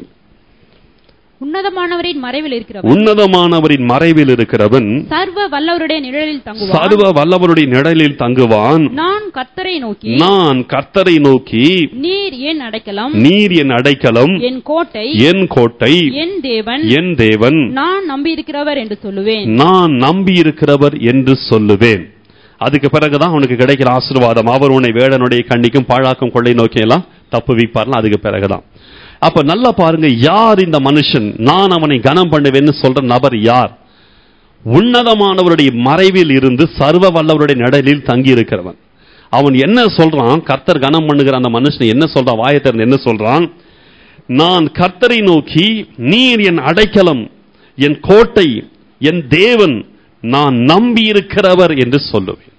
உன்னதமானவரின் மறைவில் இருக்கிறவர் உன்னதமானவரின் மறைவில் இருக்கிறவன் சர்வ வல்லவருடைய நிழலில் தங்குவான் சர்வ வல்லவருடைய நிழலில் தங்குவான் நான் கர்த்தரை நோக்கி நான் கர்த்தரை நோக்கி நீர் என் அடைக்கலம் நீர் என் அடைக்கலம் என் கோட்டை என் கோட்டை என் தேவன் என் தேவன் நான் நம்பியிருக்கிறவர் என்று சொல்லுவேன் நான் நம்பி இருக்கிறவர் என்று சொல்லுவேன் அதுக்கு பிறகுதான் அவனுக்கு கிடைக்கிற ஆசீர்வாதம் அவர் உன்னை வேடனுடைய கண்ணிக்கும் பாழாக்கும் கொள்ளை நோக்கியெல்லாம் தப்பு வைப்பார்லாம் அதுக்கு பிறகுதான் அப்ப நல்லா பாருங்க யார் இந்த மனுஷன் நான் அவனை கனம் பண்ணுவேன்னு சொல்ற நபர் யார் உன்னதமானவருடைய மறைவில் இருந்து சர்வ வல்லவருடைய நிழலில் தங்கி இருக்கிறவன் அவன் என்ன சொல்றான் கர்த்தர் கனம் பண்ணுகிற அந்த மனுஷன் என்ன சொல்றான் வாயத்திறன் என்ன சொல்றான் நான் கர்த்தரை நோக்கி நீர் என் அடைக்கலம் என் கோட்டை என் தேவன் நான் நம்பி இருக்கிறவர் என்று சொல்லுவேன்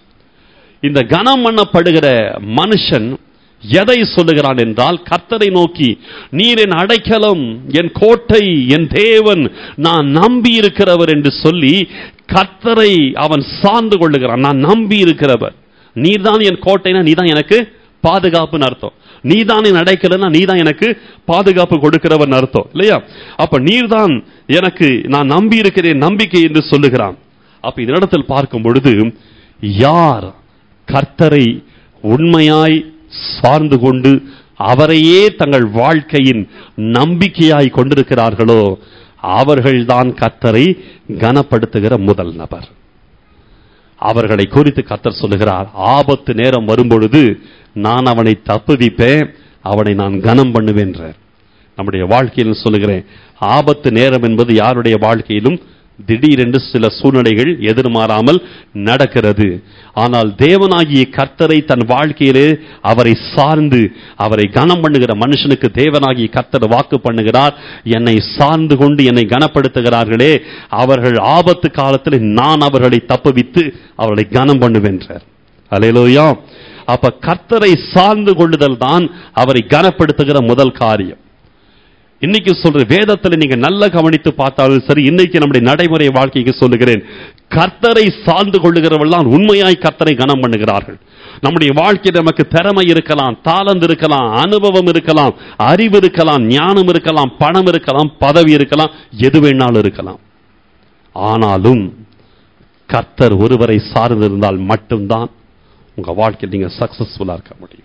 இந்த கனம் பண்ணப்படுகிற மனுஷன் எதை சொல்லுகிறான் என்றால் கர்த்தரை நோக்கி நீர் என் அடைக்கலம் என் கோட்டை என் தேவன் நான் நம்பி இருக்கிறவர் என்று சொல்லி கர்த்தரை அவன் சார்ந்து கொள்ளுகிறான் நான் நம்பி இருக்கிறவர் நீர்தான் என் கோட்டைனா நீதான் எனக்கு பாதுகாப்புன்னு அர்த்தம் நீதான் என் அடைக்கலன்னா நீதான் எனக்கு பாதுகாப்பு கொடுக்கிறவன் அர்த்தம் இல்லையா அப்ப நீர்தான் எனக்கு நான் நம்பி இருக்கிறேன் நம்பிக்கை என்று சொல்லுகிறான் அப்ப இதனிடத்தில் பார்க்கும் பொழுது யார் கர்த்தரை உண்மையாய் சார்ந்து கொண்டு அவரையே தங்கள் வாழ்க்கையின் நம்பிக்கையாய் கொண்டிருக்கிறார்களோ அவர்கள்தான் கர்த்தரை கனப்படுத்துகிற முதல் நபர் அவர்களை குறித்து கர்த்தர் சொல்லுகிறார் ஆபத்து நேரம் வரும்பொழுது நான் அவனை தப்புவிப்பேன் அவனை நான் கனம் பண்ணுவேன்றார் நம்முடைய வாழ்க்கையில் சொல்லுகிறேன் ஆபத்து நேரம் என்பது யாருடைய வாழ்க்கையிலும் திடீரென்று சில சூழ்நிலைகள் எதிர்மாறாமல் நடக்கிறது ஆனால் தேவனாகிய கர்த்தரை தன் வாழ்க்கையிலே அவரை சார்ந்து அவரை கனம் பண்ணுகிற மனுஷனுக்கு தேவனாகிய கர்த்தர் வாக்கு பண்ணுகிறார் என்னை சார்ந்து கொண்டு என்னை கனப்படுத்துகிறார்களே அவர்கள் ஆபத்து காலத்தில் நான் அவர்களை தப்புவித்து அவர்களை கனம் பண்ணுவேன்றார் அலையிலோயா அப்ப கர்த்தரை சார்ந்து கொள்ளுதல் தான் அவரை கனப்படுத்துகிற முதல் காரியம் இன்னைக்கு சொல்ற வேதத்துல நீங்க நல்ல கவனித்து பார்த்தாலும் சரி இன்னைக்கு நம்முடைய நடைமுறை வாழ்க்கைக்கு சொல்லுகிறேன் கர்த்தரை சார்ந்து கொள்ளுகிறவர்கள் உண்மையாய் கர்த்தரை கனம் பண்ணுகிறார்கள் நம்முடைய வாழ்க்கையில் நமக்கு திறமை இருக்கலாம் தாளந்து இருக்கலாம் அனுபவம் இருக்கலாம் அறிவு இருக்கலாம் ஞானம் இருக்கலாம் பணம் இருக்கலாம் பதவி இருக்கலாம் எது வேணாலும் இருக்கலாம் ஆனாலும் கர்த்தர் ஒருவரை சார்ந்து இருந்தால் மட்டும்தான் உங்க வாழ்க்கையில் நீங்க சக்சஸ்ஃபுல்லா இருக்க முடியும்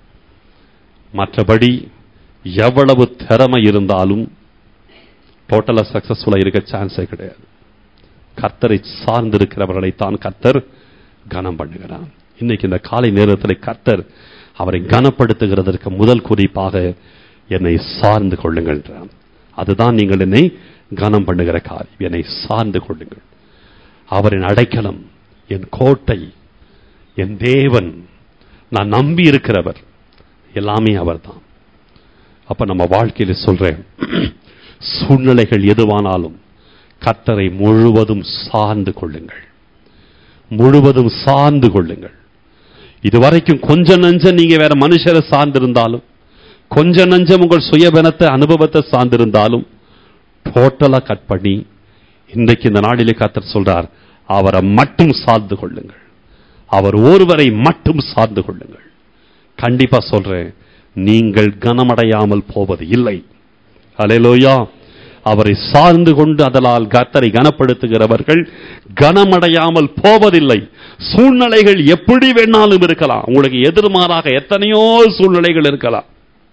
மற்றபடி எவ்வளவு திறமை இருந்தாலும் டோட்டலா சக்சஸ்ஃபுல்லா இருக்க சான்ஸே கிடையாது கர்த்தரை சார்ந்து இருக்கிறவர்களை தான் கர்த்தர் கனம் பண்ணுகிறான் இன்னைக்கு இந்த காலை நேரத்தில் கர்த்தர் அவரை கனப்படுத்துகிறதற்கு முதல் குறிப்பாக என்னை சார்ந்து கொள்ளுங்கள் அதுதான் நீங்கள் என்னை கனம் பண்ணுகிற காரியம் என்னை சார்ந்து கொள்ளுங்கள் அவரின் அடைக்கலம் என் கோட்டை என் தேவன் நான் நம்பி இருக்கிறவர் எல்லாமே அவர்தான் அப்ப நம்ம வாழ்க்கையில சொல்றேன் சூழ்நிலைகள் எதுவானாலும் கர்த்தரை முழுவதும் சார்ந்து கொள்ளுங்கள் முழுவதும் சார்ந்து கொள்ளுங்கள் இதுவரைக்கும் கொஞ்ச நஞ்சம் நீங்க வேற மனுஷரை சார்ந்திருந்தாலும் கொஞ்ச நஞ்சம் உங்கள் சுயபனத்தை அனுபவத்தை சார்ந்திருந்தாலும் டோட்டலா கட் பண்ணி இன்றைக்கு இந்த நாளிலே கர்த்தர் சொல்றார் அவரை மட்டும் சார்ந்து கொள்ளுங்கள் அவர் ஒருவரை மட்டும் சார்ந்து கொள்ளுங்கள் கண்டிப்பா சொல்றேன் நீங்கள் கனமடையாமல் போவது இல்லை அலையலோயா அவரை சார்ந்து கொண்டு அதனால் கர்த்தரை கனப்படுத்துகிறவர்கள் கனமடையாமல் போவதில்லை சூழ்நிலைகள் எப்படி வேணாலும் இருக்கலாம் உங்களுக்கு எதிர்மாறாக எத்தனையோ சூழ்நிலைகள் இருக்கலாம்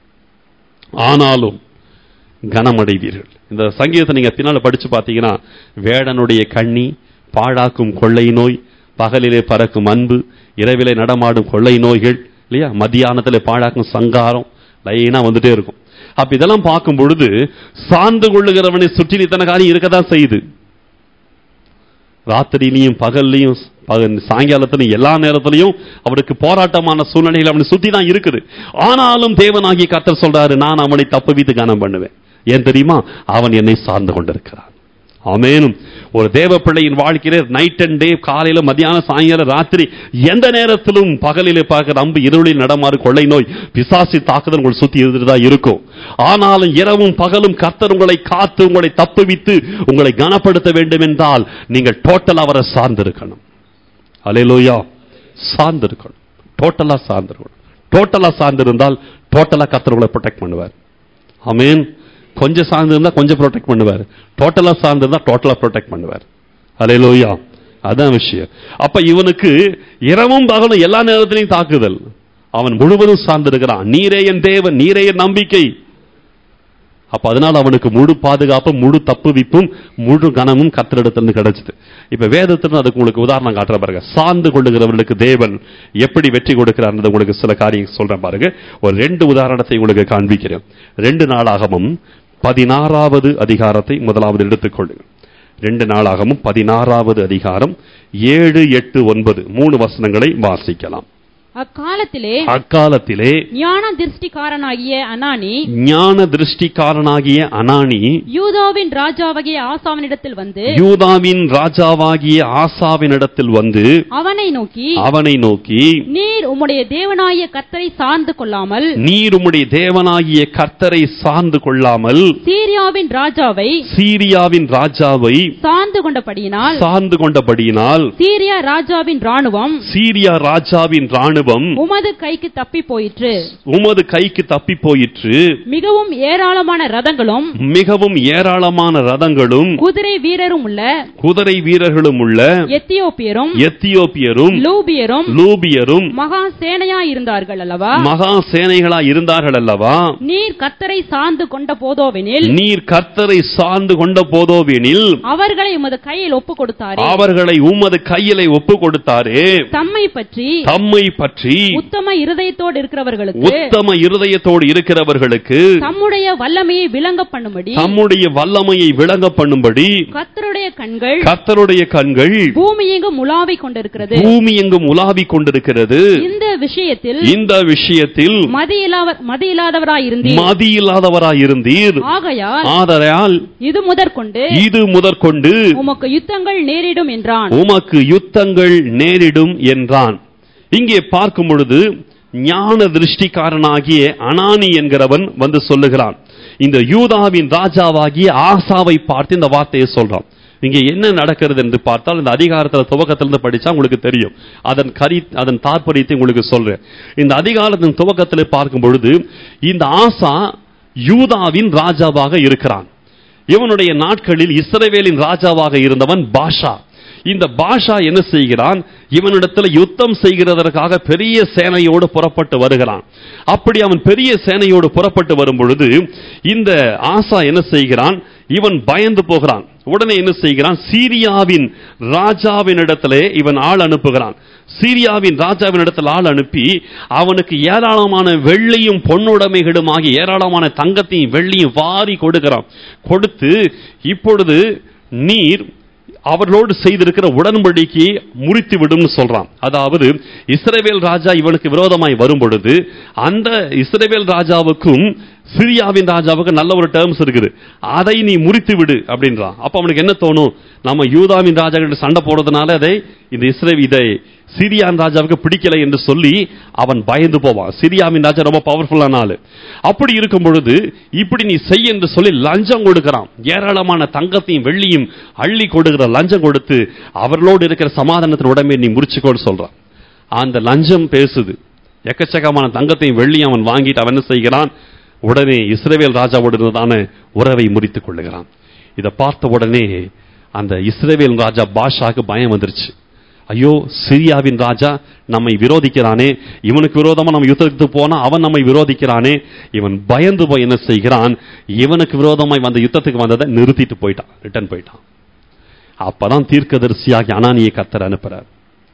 ஆனாலும் கனமடைவீர்கள் இந்த சங்கீதத்தை நீங்க பின்னால படிச்சு பார்த்தீங்கன்னா வேடனுடைய கண்ணி பாழாக்கும் கொள்ளை நோய் பகலிலே பறக்கும் அன்பு இரவிலே நடமாடும் கொள்ளை நோய்கள் இல்லையா மத்தியானத்துல பாழாக்கும் சங்காரம் லைனா வந்துட்டே இருக்கும் அப்ப இதெல்லாம் பார்க்கும் பொழுது சார்ந்து கொள்ளுகிறவனை சுற்றி இத்தனை காரியம் இருக்கதான் செய்யுது ராத்திரியிலையும் பகல்லையும் பகல் சாயங்காலத்திலும் எல்லா நேரத்திலையும் அவருக்கு போராட்டமான சூழ்நிலைகள் அவனை சுத்தி தான் இருக்குது ஆனாலும் தேவனாகிய கர்த்தர் சொல்றாரு நான் அவனை தப்புவித்து கனம் பண்ணுவேன் ஏன் தெரியுமா அவன் என்னை சார்ந்து கொண்டிருக்கிறான் ஆமேனும் ஒரு தேவ பிள்ளையின் வாழ்க்கையில நைட் அண்ட் டே காலையில மத்தியானம் சாயங்காலம் ராத்திரி எந்த நேரத்திலும் பகலிலே பார்க்கிற அம்பு இருளில் நடமாறு கொள்ளை நோய் பிசாசி தாக்குதல் உங்களை சுத்தி இருந்துட்டு தான் இருக்கும் ஆனாலும் இரவும் பகலும் கர்த்தர் உங்களை காத்து உங்களை தப்புவித்து உங்களை கனப்படுத்த வேண்டும் என்றால் நீங்கள் டோட்டல் அவரை சார்ந்திருக்கணும் அலையிலோயா சார்ந்திருக்கணும் டோட்டலா சார்ந்திருக்கணும் டோட்டலா சார்ந்திருந்தால் டோட்டலா கர்த்தர் உங்களை ப்ரொடெக்ட் பண்ணுவார் ஆமென் கொஞ்சம் சார்ந்து இருந்தா கொஞ்சம் ப்ரொடெக்ட் பண்ணுவார் டோட்டலா சார்ந்து இருந்தா டோட்டலா ப்ரொடெக்ட் பண்ணுவார் அலையலோயா அதான் விஷயம் அப்ப இவனுக்கு இரவும் பகலும் எல்லா நேரத்திலையும் தாக்குதல் அவன் முழுவதும் சார்ந்திருக்கிறான் நீரே என் தேவன் நீரே என் நம்பிக்கை அப்ப அதனால அவனுக்கு முழு பாதுகாப்பும் முழு தப்புவிப்பும் முழு கனமும் கத்தரிடத்திலிருந்து கிடைச்சது இப்ப வேதத்துல அதுக்கு உங்களுக்கு உதாரணம் காட்டுற பாருங்க சார்ந்து கொள்ளுகிறவர்களுக்கு தேவன் எப்படி வெற்றி கொடுக்கிறார் உங்களுக்கு சில காரியம் சொல்றேன் பாருங்க ஒரு ரெண்டு உதாரணத்தை உங்களுக்கு காண்பிக்கிறேன் ரெண்டு நாளாகமும் பதினாறாவது அதிகாரத்தை முதலாவது எடுத்துக்கொள்ளுங்க ரெண்டு நாளாகமும் பதினாறாவது அதிகாரம் ஏழு எட்டு ஒன்பது மூணு வசனங்களை வாசிக்கலாம் அக்காலத்திலே அக்காலத்திலே ஞான திருஷ்டிக்காரனாகிய அனானி ஞான திருஷ்டிக்காரனாகிய அனானி யூதாவின் ராஜாவாகிய ஆசாவனிடத்தில் வந்து யூதாவின் ராஜாவாகிய ஆசாவினிடத்தில் வந்து அவனை நோக்கி அவனை நோக்கி நீர் உம்முடைய தேவனாய கர்த்தரை சார்ந்து கொள்ளாமல் நீர் உம்முடைய தேவனாகிய கர்த்தரை சார்ந்து கொள்ளாமல் சீரியாவின் ராஜாவை சீரியாவின் ராஜாவை சார்ந்து கொண்டபடியினால் சார்ந்து கொண்டபடியினால் சீரியா ராஜாவின் ராணுவம் சீரியா ராஜாவின் ராணுவம் உமது கைக்கு தப்பி போயிற்று உமது கைக்கு தப்பி போயிற்று மிகவும் ஏராளமான ரதங்களும் மிகவும் ஏராளமான ரதங்களும் குதிரை வீரரும் உள்ள குதிரை வீரர்களும் உள்ள எத்தியோப்பியரும் எத்தியோப்பியரும் லூபியரும் லூபியரும் மகா சேனையா இருந்தார்கள் அல்லவா மகா சேனைகளா இருந்தார்கள் அல்லவா நீர் கர்த்தரை சார்ந்து கொண்ட போதோவெனில் நீர் கர்த்தரை சார்ந்து கொண்ட போதோவெனில் அவர்களை உமது கையில் ஒப்பு கொடுத்தாரே அவர்களை உமது கையிலே ஒப்பு கொடுத்தாரே தம்மை பற்றி தம்மை பற்றி உத்தம இருதயத்தோடு இருக்கிறவர்களுக்கு உத்தம இருதயத்தோடு இருக்கிறவர்களுக்கு தம்முடைய வல்லமையை விளங்க பண்ணும்படி தம்முடைய வல்லமையை விளங்க பண்ணும்படி கர்த்தருடைய கண்கள் கர்த்தருடைய கண்கள் பூமி எங்கும் உலாவிக் கொண்டிருக்கிறது பூமி எங்கும் உலாவிக் கொண்டிருக்கிறது இந்த விஷயத்தில் இந்த விஷயத்தில் மதியில்லாத மதியில்லாதவராயிருந்தீர் மதியில்லாதவராயிருந்தீர் ஆகையால் ஆதலால் இது முதற்கொண்டு இது முதற்கொண்டு உமக்கு யுத்தங்கள் நேரிடும் என்றான் உமக்கு யுத்தங்கள் நேரிடும் என்றான் இங்கே பார்க்கும் பொழுது ஞான திருஷ்டிக்காரனாகிய அனானி என்கிறவன் வந்து சொல்லுகிறான் இந்த யூதாவின் ராஜாவாகிய ஆசாவை பார்த்து இந்த வார்த்தையை சொல்றான் இங்க என்ன நடக்கிறது என்று பார்த்தால் இந்த அதிகாரத்துல துவக்கத்திலிருந்து படிச்சா உங்களுக்கு தெரியும் அதன் கரி அதன் தாற்பயத்தை உங்களுக்கு சொல்றேன் இந்த அதிகாரத்தின் துவக்கத்தில் பார்க்கும் பொழுது இந்த ஆசா யூதாவின் ராஜாவாக இருக்கிறான் இவனுடைய நாட்களில் இஸ்ரவேலின் ராஜாவாக இருந்தவன் பாஷா இந்த பாஷா என்ன செய்கிறான் இவனிடத்துல யுத்தம் செய்கிறதற்காக பெரிய சேனையோடு புறப்பட்டு வருகிறான் அப்படி அவன் பெரிய சேனையோடு புறப்பட்டு வரும் பொழுது இந்த ஆசா என்ன செய்கிறான் இவன் பயந்து போகிறான் உடனே என்ன செய்கிறான் சீரியாவின் ராஜாவினிடத்திலே இவன் ஆள் அனுப்புகிறான் சீரியாவின் ராஜாவின் இடத்தில் ஆள் அனுப்பி அவனுக்கு ஏராளமான வெள்ளியும் பொன்னுடைமைகளும் ஆகிய ஏராளமான தங்கத்தையும் வெள்ளியும் வாரி கொடுக்கிறான் கொடுத்து இப்பொழுது நீர் அவர்களோடு செய்திருக்கிற உடன்படிக்கையை முறித்து விடும்னு சொல்றான் அதாவது இஸ்ரவேல் ராஜா இவனுக்கு விரோதமாய் வரும் பொழுது அந்த இஸ்ரவேல் ராஜாவுக்கும் சிரியாவின் ராஜாவுக்கு நல்ல ஒரு டேர்ம்ஸ் இருக்குது அதை நீ முறித்து விடு அப்படின்றான் அப்ப அவனுக்கு என்ன தோணும் நம்ம யூதாவின் ராஜா கிட்ட சண்டை போடுறதுனால அதை இந்த இஸ்ரே இதை சிரியான் ராஜாவுக்கு பிடிக்கல என்று சொல்லி அவன் பயந்து போவான் சிரியாவின் ராஜா ரொம்ப பவர்ஃபுல்லான ஆளு அப்படி இருக்கும் பொழுது இப்படி நீ செய் என்று சொல்லி லஞ்சம் கொடுக்கிறான் ஏராளமான தங்கத்தையும் வெள்ளியும் அள்ளி கொடுக்கிற லஞ்சம் கொடுத்து அவர்களோடு இருக்கிற சமாதானத்தின் உடம்பை நீ முறிச்சுக்கோன்னு சொல்றான் அந்த லஞ்சம் பேசுது எக்கச்சக்கமான தங்கத்தையும் வெள்ளியும் அவன் வாங்கிட்டு அவன் என்ன செய்கிறான் உடனே இஸ்ரேவேல் ராஜாவோடு இருந்ததான உறவை முறித்துக் கொள்ளுகிறான் இதை பார்த்த உடனே அந்த இஸ்ரேவேல் ராஜா பாஷாக்கு பயம் வந்துருச்சு ஐயோ சிரியாவின் ராஜா நம்மை விரோதிக்கிறானே இவனுக்கு விரோதமா நம்ம யுத்தத்துக்கு போனா அவன் நம்மை விரோதிக்கிறானே இவன் பயந்து போய் என்ன செய்கிறான் இவனுக்கு விரோதமாய் வந்த யுத்தத்துக்கு வந்ததை நிறுத்திட்டு போயிட்டான் ரிட்டர்ன் போயிட்டான் அப்பதான் தீர்க்கதரிசியாகி அனானியை கத்தர் அனுப்புறார்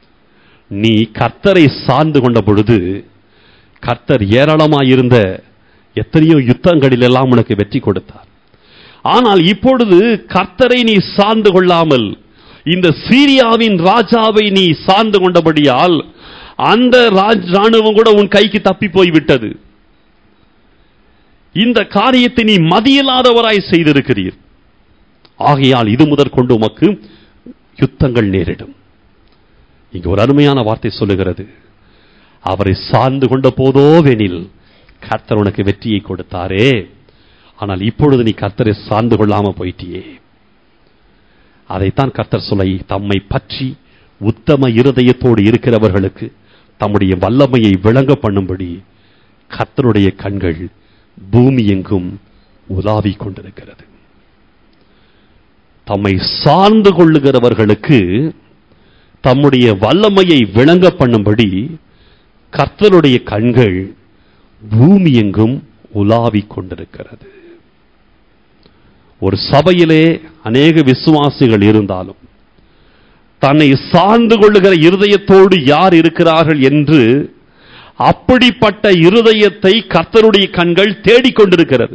நீ கர்த்தரை சார்ந்து கொண்ட பொழுது கர்த்தர் ஏராளமாயிருந்த எத்தனையோ யுத்தங்களில் எல்லாம் உனக்கு வெற்றி கொடுத்தார் ஆனால் இப்பொழுது கர்த்தரை நீ சார்ந்து கொள்ளாமல் இந்த சீரியாவின் ராஜாவை நீ சார்ந்து கொண்டபடியால் அந்த ராஜ் ராணுவம் கூட உன் கைக்கு தப்பி போய்விட்டது இந்த காரியத்தை நீ மதியில்லாதவராய் செய்திருக்கிறீர் ஆகையால் இது முதற்கொண்டு உமக்கு யுத்தங்கள் நேரிடும் இங்க ஒரு அருமையான வார்த்தை சொல்லுகிறது அவரை சார்ந்து கொண்ட போதோவெனில் கர்த்தர் உனக்கு வெற்றியை கொடுத்தாரே ஆனால் இப்பொழுது நீ கர்த்தரை சார்ந்து கொள்ளாம போயிட்டியே அதைத்தான் கர்த்தர் சொல்லை தம்மை பற்றி உத்தம இருதயத்தோடு இருக்கிறவர்களுக்கு தம்முடைய வல்லமையை விளங்க பண்ணும்படி கர்த்தருடைய கண்கள் பூமி எங்கும் உலாவிக் கொண்டிருக்கிறது தம்மை சார்ந்து கொள்ளுகிறவர்களுக்கு தம்முடைய வல்லமையை விளங்க பண்ணும்படி கர்த்தருடைய கண்கள் பூமி எங்கும் உலாவிக் கொண்டிருக்கிறது ஒரு சபையிலே அநேக விசுவாசிகள் இருந்தாலும் தன்னை சார்ந்து கொள்ளுகிற இருதயத்தோடு யார் இருக்கிறார்கள் என்று அப்படிப்பட்ட இருதயத்தை கர்த்தருடைய கண்கள் தேடிக்கொண்டிருக்கிறது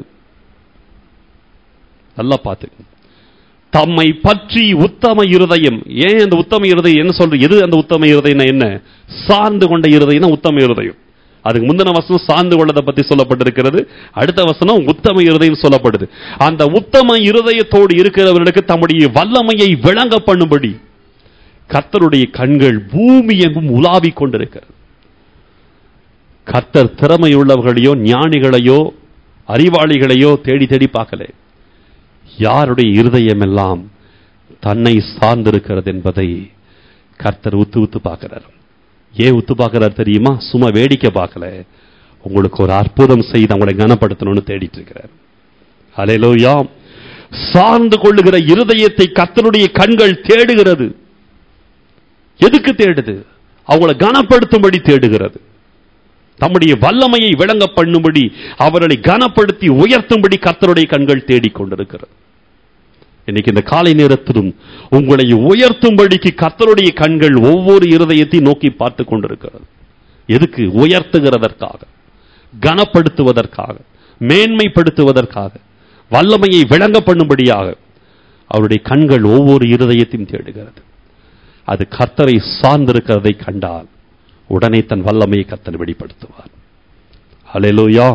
நல்லா பார்த்து தம்மை பற்றி உத்தம இருதயம் ஏன் அந்த உத்தம இருதயம் என்ன சொல்ற எது அந்த உத்தம இருதயம் என்ன சார்ந்து கொண்ட இருதயம் உத்தம இருதயம் அதுக்கு முந்தின வசனம் சார்ந்து கொள்ளதை பத்தி சொல்லப்பட்டிருக்கிறது அடுத்த வசனம் உத்தம இருதயம் சொல்லப்படுது அந்த உத்தம இருதயத்தோடு இருக்கிறவர்களுக்கு தம்முடைய வல்லமையை விளங்க பண்ணும்படி கர்த்தருடைய கண்கள் பூமி எங்கும் உலாவிக் கொண்டிருக்கிறது கர்த்தர் திறமையுள்ளவர்களையோ ஞானிகளையோ அறிவாளிகளையோ தேடி தேடி பார்க்கல யாருடைய இருதயம் எல்லாம் தன்னை சார்ந்திருக்கிறது என்பதை கர்த்தர் உத்து உத்து பார்க்கிறார் ஏன் உத்து பார்க்கிறார் தெரியுமா சும்மா வேடிக்கை பார்க்கல உங்களுக்கு ஒரு அற்புதம் செய்து அவங்களை கனப்படுத்தணும்னு தேடிட்டு இருக்கிறார் அலையிலோயா சார்ந்து கொள்ளுகிற இருதயத்தை கர்த்தருடைய கண்கள் தேடுகிறது எதுக்கு தேடுது அவங்களை கனப்படுத்தும்படி தேடுகிறது தம்முடைய வல்லமையை விளங்க பண்ணும்படி அவர்களை கனப்படுத்தி உயர்த்தும்படி கர்த்தருடைய கண்கள் தேடிக்கொண்டிருக்கிறது இன்னைக்கு இந்த காலை நேரத்திலும் உங்களை உயர்த்தும்படிக்கு கர்த்தருடைய கண்கள் ஒவ்வொரு இருதயத்தையும் நோக்கி பார்த்து கொண்டிருக்கிறது எதுக்கு உயர்த்துகிறதற்காக கனப்படுத்துவதற்காக மேன்மைப்படுத்துவதற்காக வல்லமையை விளங்க பண்ணும்படியாக அவருடைய கண்கள் ஒவ்வொரு இருதயத்தையும் தேடுகிறது அது கர்த்தரை சார்ந்திருக்கிறதை கண்டால் உடனே தன் வல்லமையை கர்த்தர் வெளிப்படுத்துவார் ஹalleluya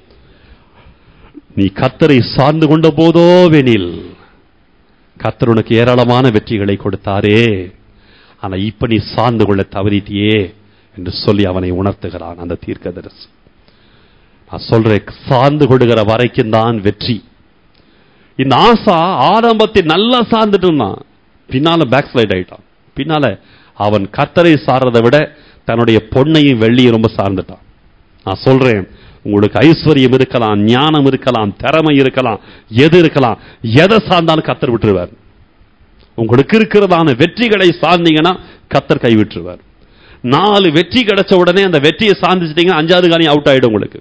நீ கர்த்தரை சார்ந்து கொண்ட போதோவெனில் கர்த்தர் உனக்கு ஏராளமான வெற்றிகளை கொடுத்தாரே ஆனா இப்ப நீ சார்ந்து கொள்ள தவறிட்டியே என்று சொல்லி அவனை உணர்த்துகிறான் அந்த தீர்க்கதரிசி நான் சொல்றேன் சார்ந்து கொள்ளுகிற வரைக்கும் தான் வெற்றி இந்த ஆசா ஆரம்பத்தில் நல்லா சார்ந்துட்டு இருந்தான் பின்னால பேக் ஸ்லைட் ஆயிட்டான் பின்னால அவன் கர்த்தரை சார்றதை விட தன்னுடைய பொன்னையும் வெள்ளியும் ரொம்ப சார்ந்துட்டான் நான் சொல்றேன் உங்களுக்கு ஐஸ்வர்யம் இருக்கலாம் ஞானம் இருக்கலாம் திறமை இருக்கலாம் எது இருக்கலாம் எதை சார்ந்தாலும் கத்தர் விட்டுருவார் உங்களுக்கு இருக்கிறதான வெற்றிகளை சார்ந்தீங்கன்னா கத்தர் கை விட்டுருவார் நாலு வெற்றி கிடைச்ச உடனே அந்த வெற்றியை சார்ந்துச்சிட்டீங்கன்னா அஞ்சாவது காரியம் அவுட் ஆயிடும் உங்களுக்கு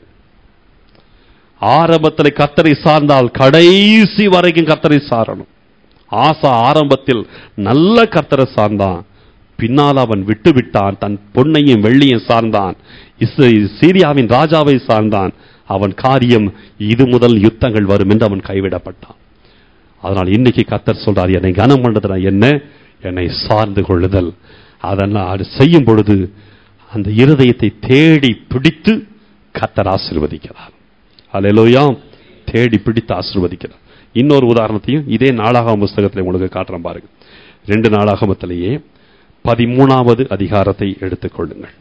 ஆரம்பத்தில் கத்தரை சார்ந்தால் கடைசி வரைக்கும் கத்தரை சாரணும் ஆசா ஆரம்பத்தில் நல்ல கர்த்தரை சார்ந்தான் பின்னால் அவன் விட்டு விட்டான் தன் பொன்னையும் வெள்ளியும் சார்ந்தான் இஸ்- சீரியாவின் ராஜாவை சார்ந்தான் அவன் காரியம் இது முதல் யுத்தங்கள் வரும் என்று அவன் கைவிடப்பட்டான் அதனால் இன்னைக்கு கத்தர் சொல்றார் என்னை கனம் பண்றதுனா என்ன என்னை சார்ந்து கொள்ளுதல் அதெல்லாம் அது செய்யும் பொழுது அந்த இருதயத்தை தேடி பிடித்து கத்தர் ஆசீர்வதிக்கிறார் அல்லேலூயா தேடி பிடித்து ஆசீர்வதிக்கிறார் இன்னொரு உதாரணத்தையும் இதே நாளாகம புஸ்தகத்தில் உங்களுக்கு காட்டுறேன் பாருங்க ரெண்டு நாளாகமத்திலேயே பதிமூணாவது அதிகாரத்தை எடுத்துக்கொள்ளுங்கள்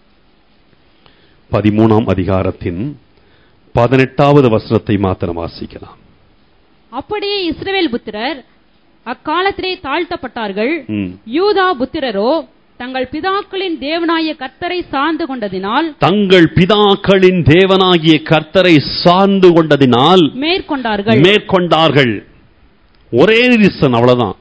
பதிமூணாம் அதிகாரத்தின் பதினெட்டாவது வசனத்தை மாத்திரம் வாசிக்கலாம் அப்படியே இஸ்ரவேல் புத்திரர் அக்காலத்திலே தாழ்த்தப்பட்டார்கள் ம். யூதா புத்திரரோ தங்கள் பிதாக்களின் தேவனாய கர்த்தரை சார்ந்து கொண்டதினால் தங்கள் பிதாக்களின் தேவனாகிய கர்த்தரை சார்ந்து கொண்டதினால் மேற்கொண்டார்கள் மேற்கொண்டார்கள் ஒரே ரீசன் அவ்வளவுதான்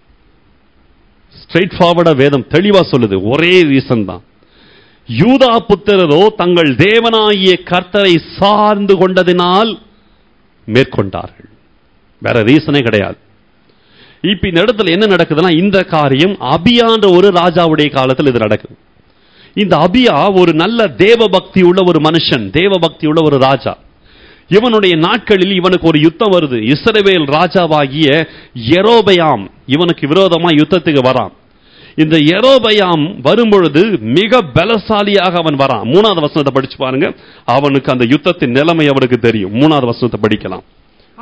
ஸ்ட்ரைட் ஃபார்வர்டா வேதம் தெளிவா சொல்லுது ஒரே ரீசன் தான் யூதா புத்திரரோ தங்கள் தேவனாகிய கர்த்தரை சார்ந்து கொண்டதினால் மேற்கொண்டார்கள் வேற ரீசனே கிடையாது இப்ப இந்த இடத்துல என்ன நடக்குதுன்னா இந்த காரியம் அபியான்ற ஒரு ராஜாவுடைய காலத்தில் இது நடக்குது இந்த அபியா ஒரு நல்ல தேவ பக்தி உள்ள ஒரு மனுஷன் தேவ பக்தி உள்ள ஒரு ராஜா இவனுடைய நாட்களில் இவனுக்கு ஒரு யுத்தம் வருது இஸ்ரவேல் ராஜாவாகிய எரோபயாம் இவனுக்கு விரோதமா யுத்தத்துக்கு வரான் இந்த எரோபயாம் வரும்பொழுது மிக பலசாலியாக அவன் வரான் மூணாவது வசனத்தை படிச்சு பாருங்க அவனுக்கு அந்த யுத்தத்தின் நிலைமை அவனுக்கு தெரியும் மூணாவது வசனத்தை படிக்கலாம்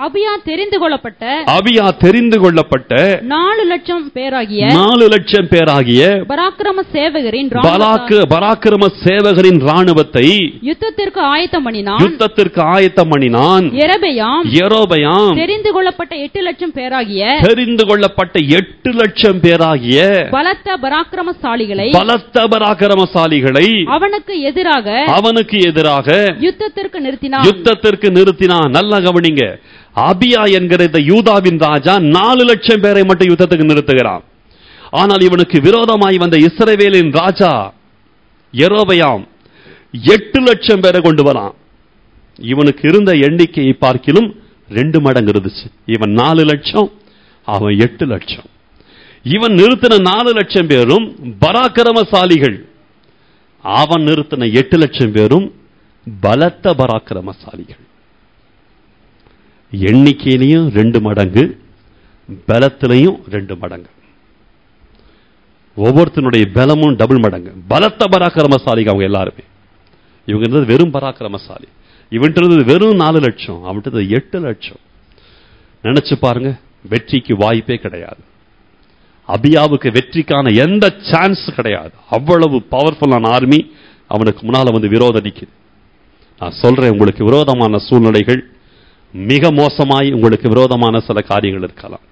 அபியா தெரிந்து கொள்ளப்பட்ட அபியா தெரிந்து கொள்ளப்பட்ட நாலு லட்சம் பேராகிய நாலு லட்சம் பேராகிய பராக்கிரம சேவகரின் ராணுவத்தார் பலாக்கு பராக்கிரம சேவகரின் ராணுவத்தை யுத்தத்திற்கு ஆயத்தம் பண்ணினான் யுத்தத்திற்கு ஆயத்தம் பண்ணினான் எரபெயாம் எரோபயாம் தெரிந்து கொள்ளப்பட்ட எட்டு லட்சம் பேராகிய தெரிந்து கொள்ளப்பட்ட எட்டு லட்சம் பேராகிய பலத்த பராக்கிரமசாலிகளை பலத்த பராக்கிரமசாலிகளை அவனுக்கு எதிராக அவனுக்கு எதிராக யுத்தத்திற்கு நிறுத்தினான் யுத்தத்திற்கு நிறுத்தினான் நல்லா கவனிங்க அபியா என்கிற இந்த யூதாவின் ராஜா நாலு லட்சம் பேரை மட்டும் யுத்தத்துக்கு நிறுத்துகிறான் ஆனால் இவனுக்கு விரோதமாய் வந்த இஸ்ரவேலின் ராஜா எரோபயாம் எட்டு லட்சம் பேரை கொண்டு வரான் இவனுக்கு இருந்த எண்ணிக்கையை பார்க்கிலும் ரெண்டு மடங்கு இருந்துச்சு இவன் நாலு லட்சம் அவன் எட்டு லட்சம் இவன் நிறுத்தின நாலு லட்சம் பேரும் பராக்கிரமசாலிகள் அவன் நிறுத்தின எட்டு லட்சம் பேரும் பலத்த பராக்கிரமசாலிகள் எண்ணிக்கையிலையும் ரெண்டு மடங்கு பலத்திலையும் ரெண்டு மடங்கு ஒவ்வொருத்தனுடைய பலமும் டபுள் மடங்கு பலத்த பராக்கிரமசாலிகள் அவங்க எல்லாருமே இவங்க இருந்தது வெறும் பராக்கிரமசாலி இவன்ட்டு இருந்தது வெறும் நாலு லட்சம் அவன்ட்டு இருந்தது எட்டு லட்சம் நினைச்சு பாருங்க வெற்றிக்கு வாய்ப்பே கிடையாது அபியாவுக்கு வெற்றிக்கான எந்த சான்ஸ் கிடையாது அவ்வளவு பவர்ஃபுல்லான ஆர்மி அவனுக்கு முன்னால வந்து விரோதம் நிக்குது நான் சொல்றேன் உங்களுக்கு விரோதமான சூழ்நிலைகள் மிக மோசமாய் உங்களுக்கு விரோதமான சில காரியங்கள் இருக்கலாம்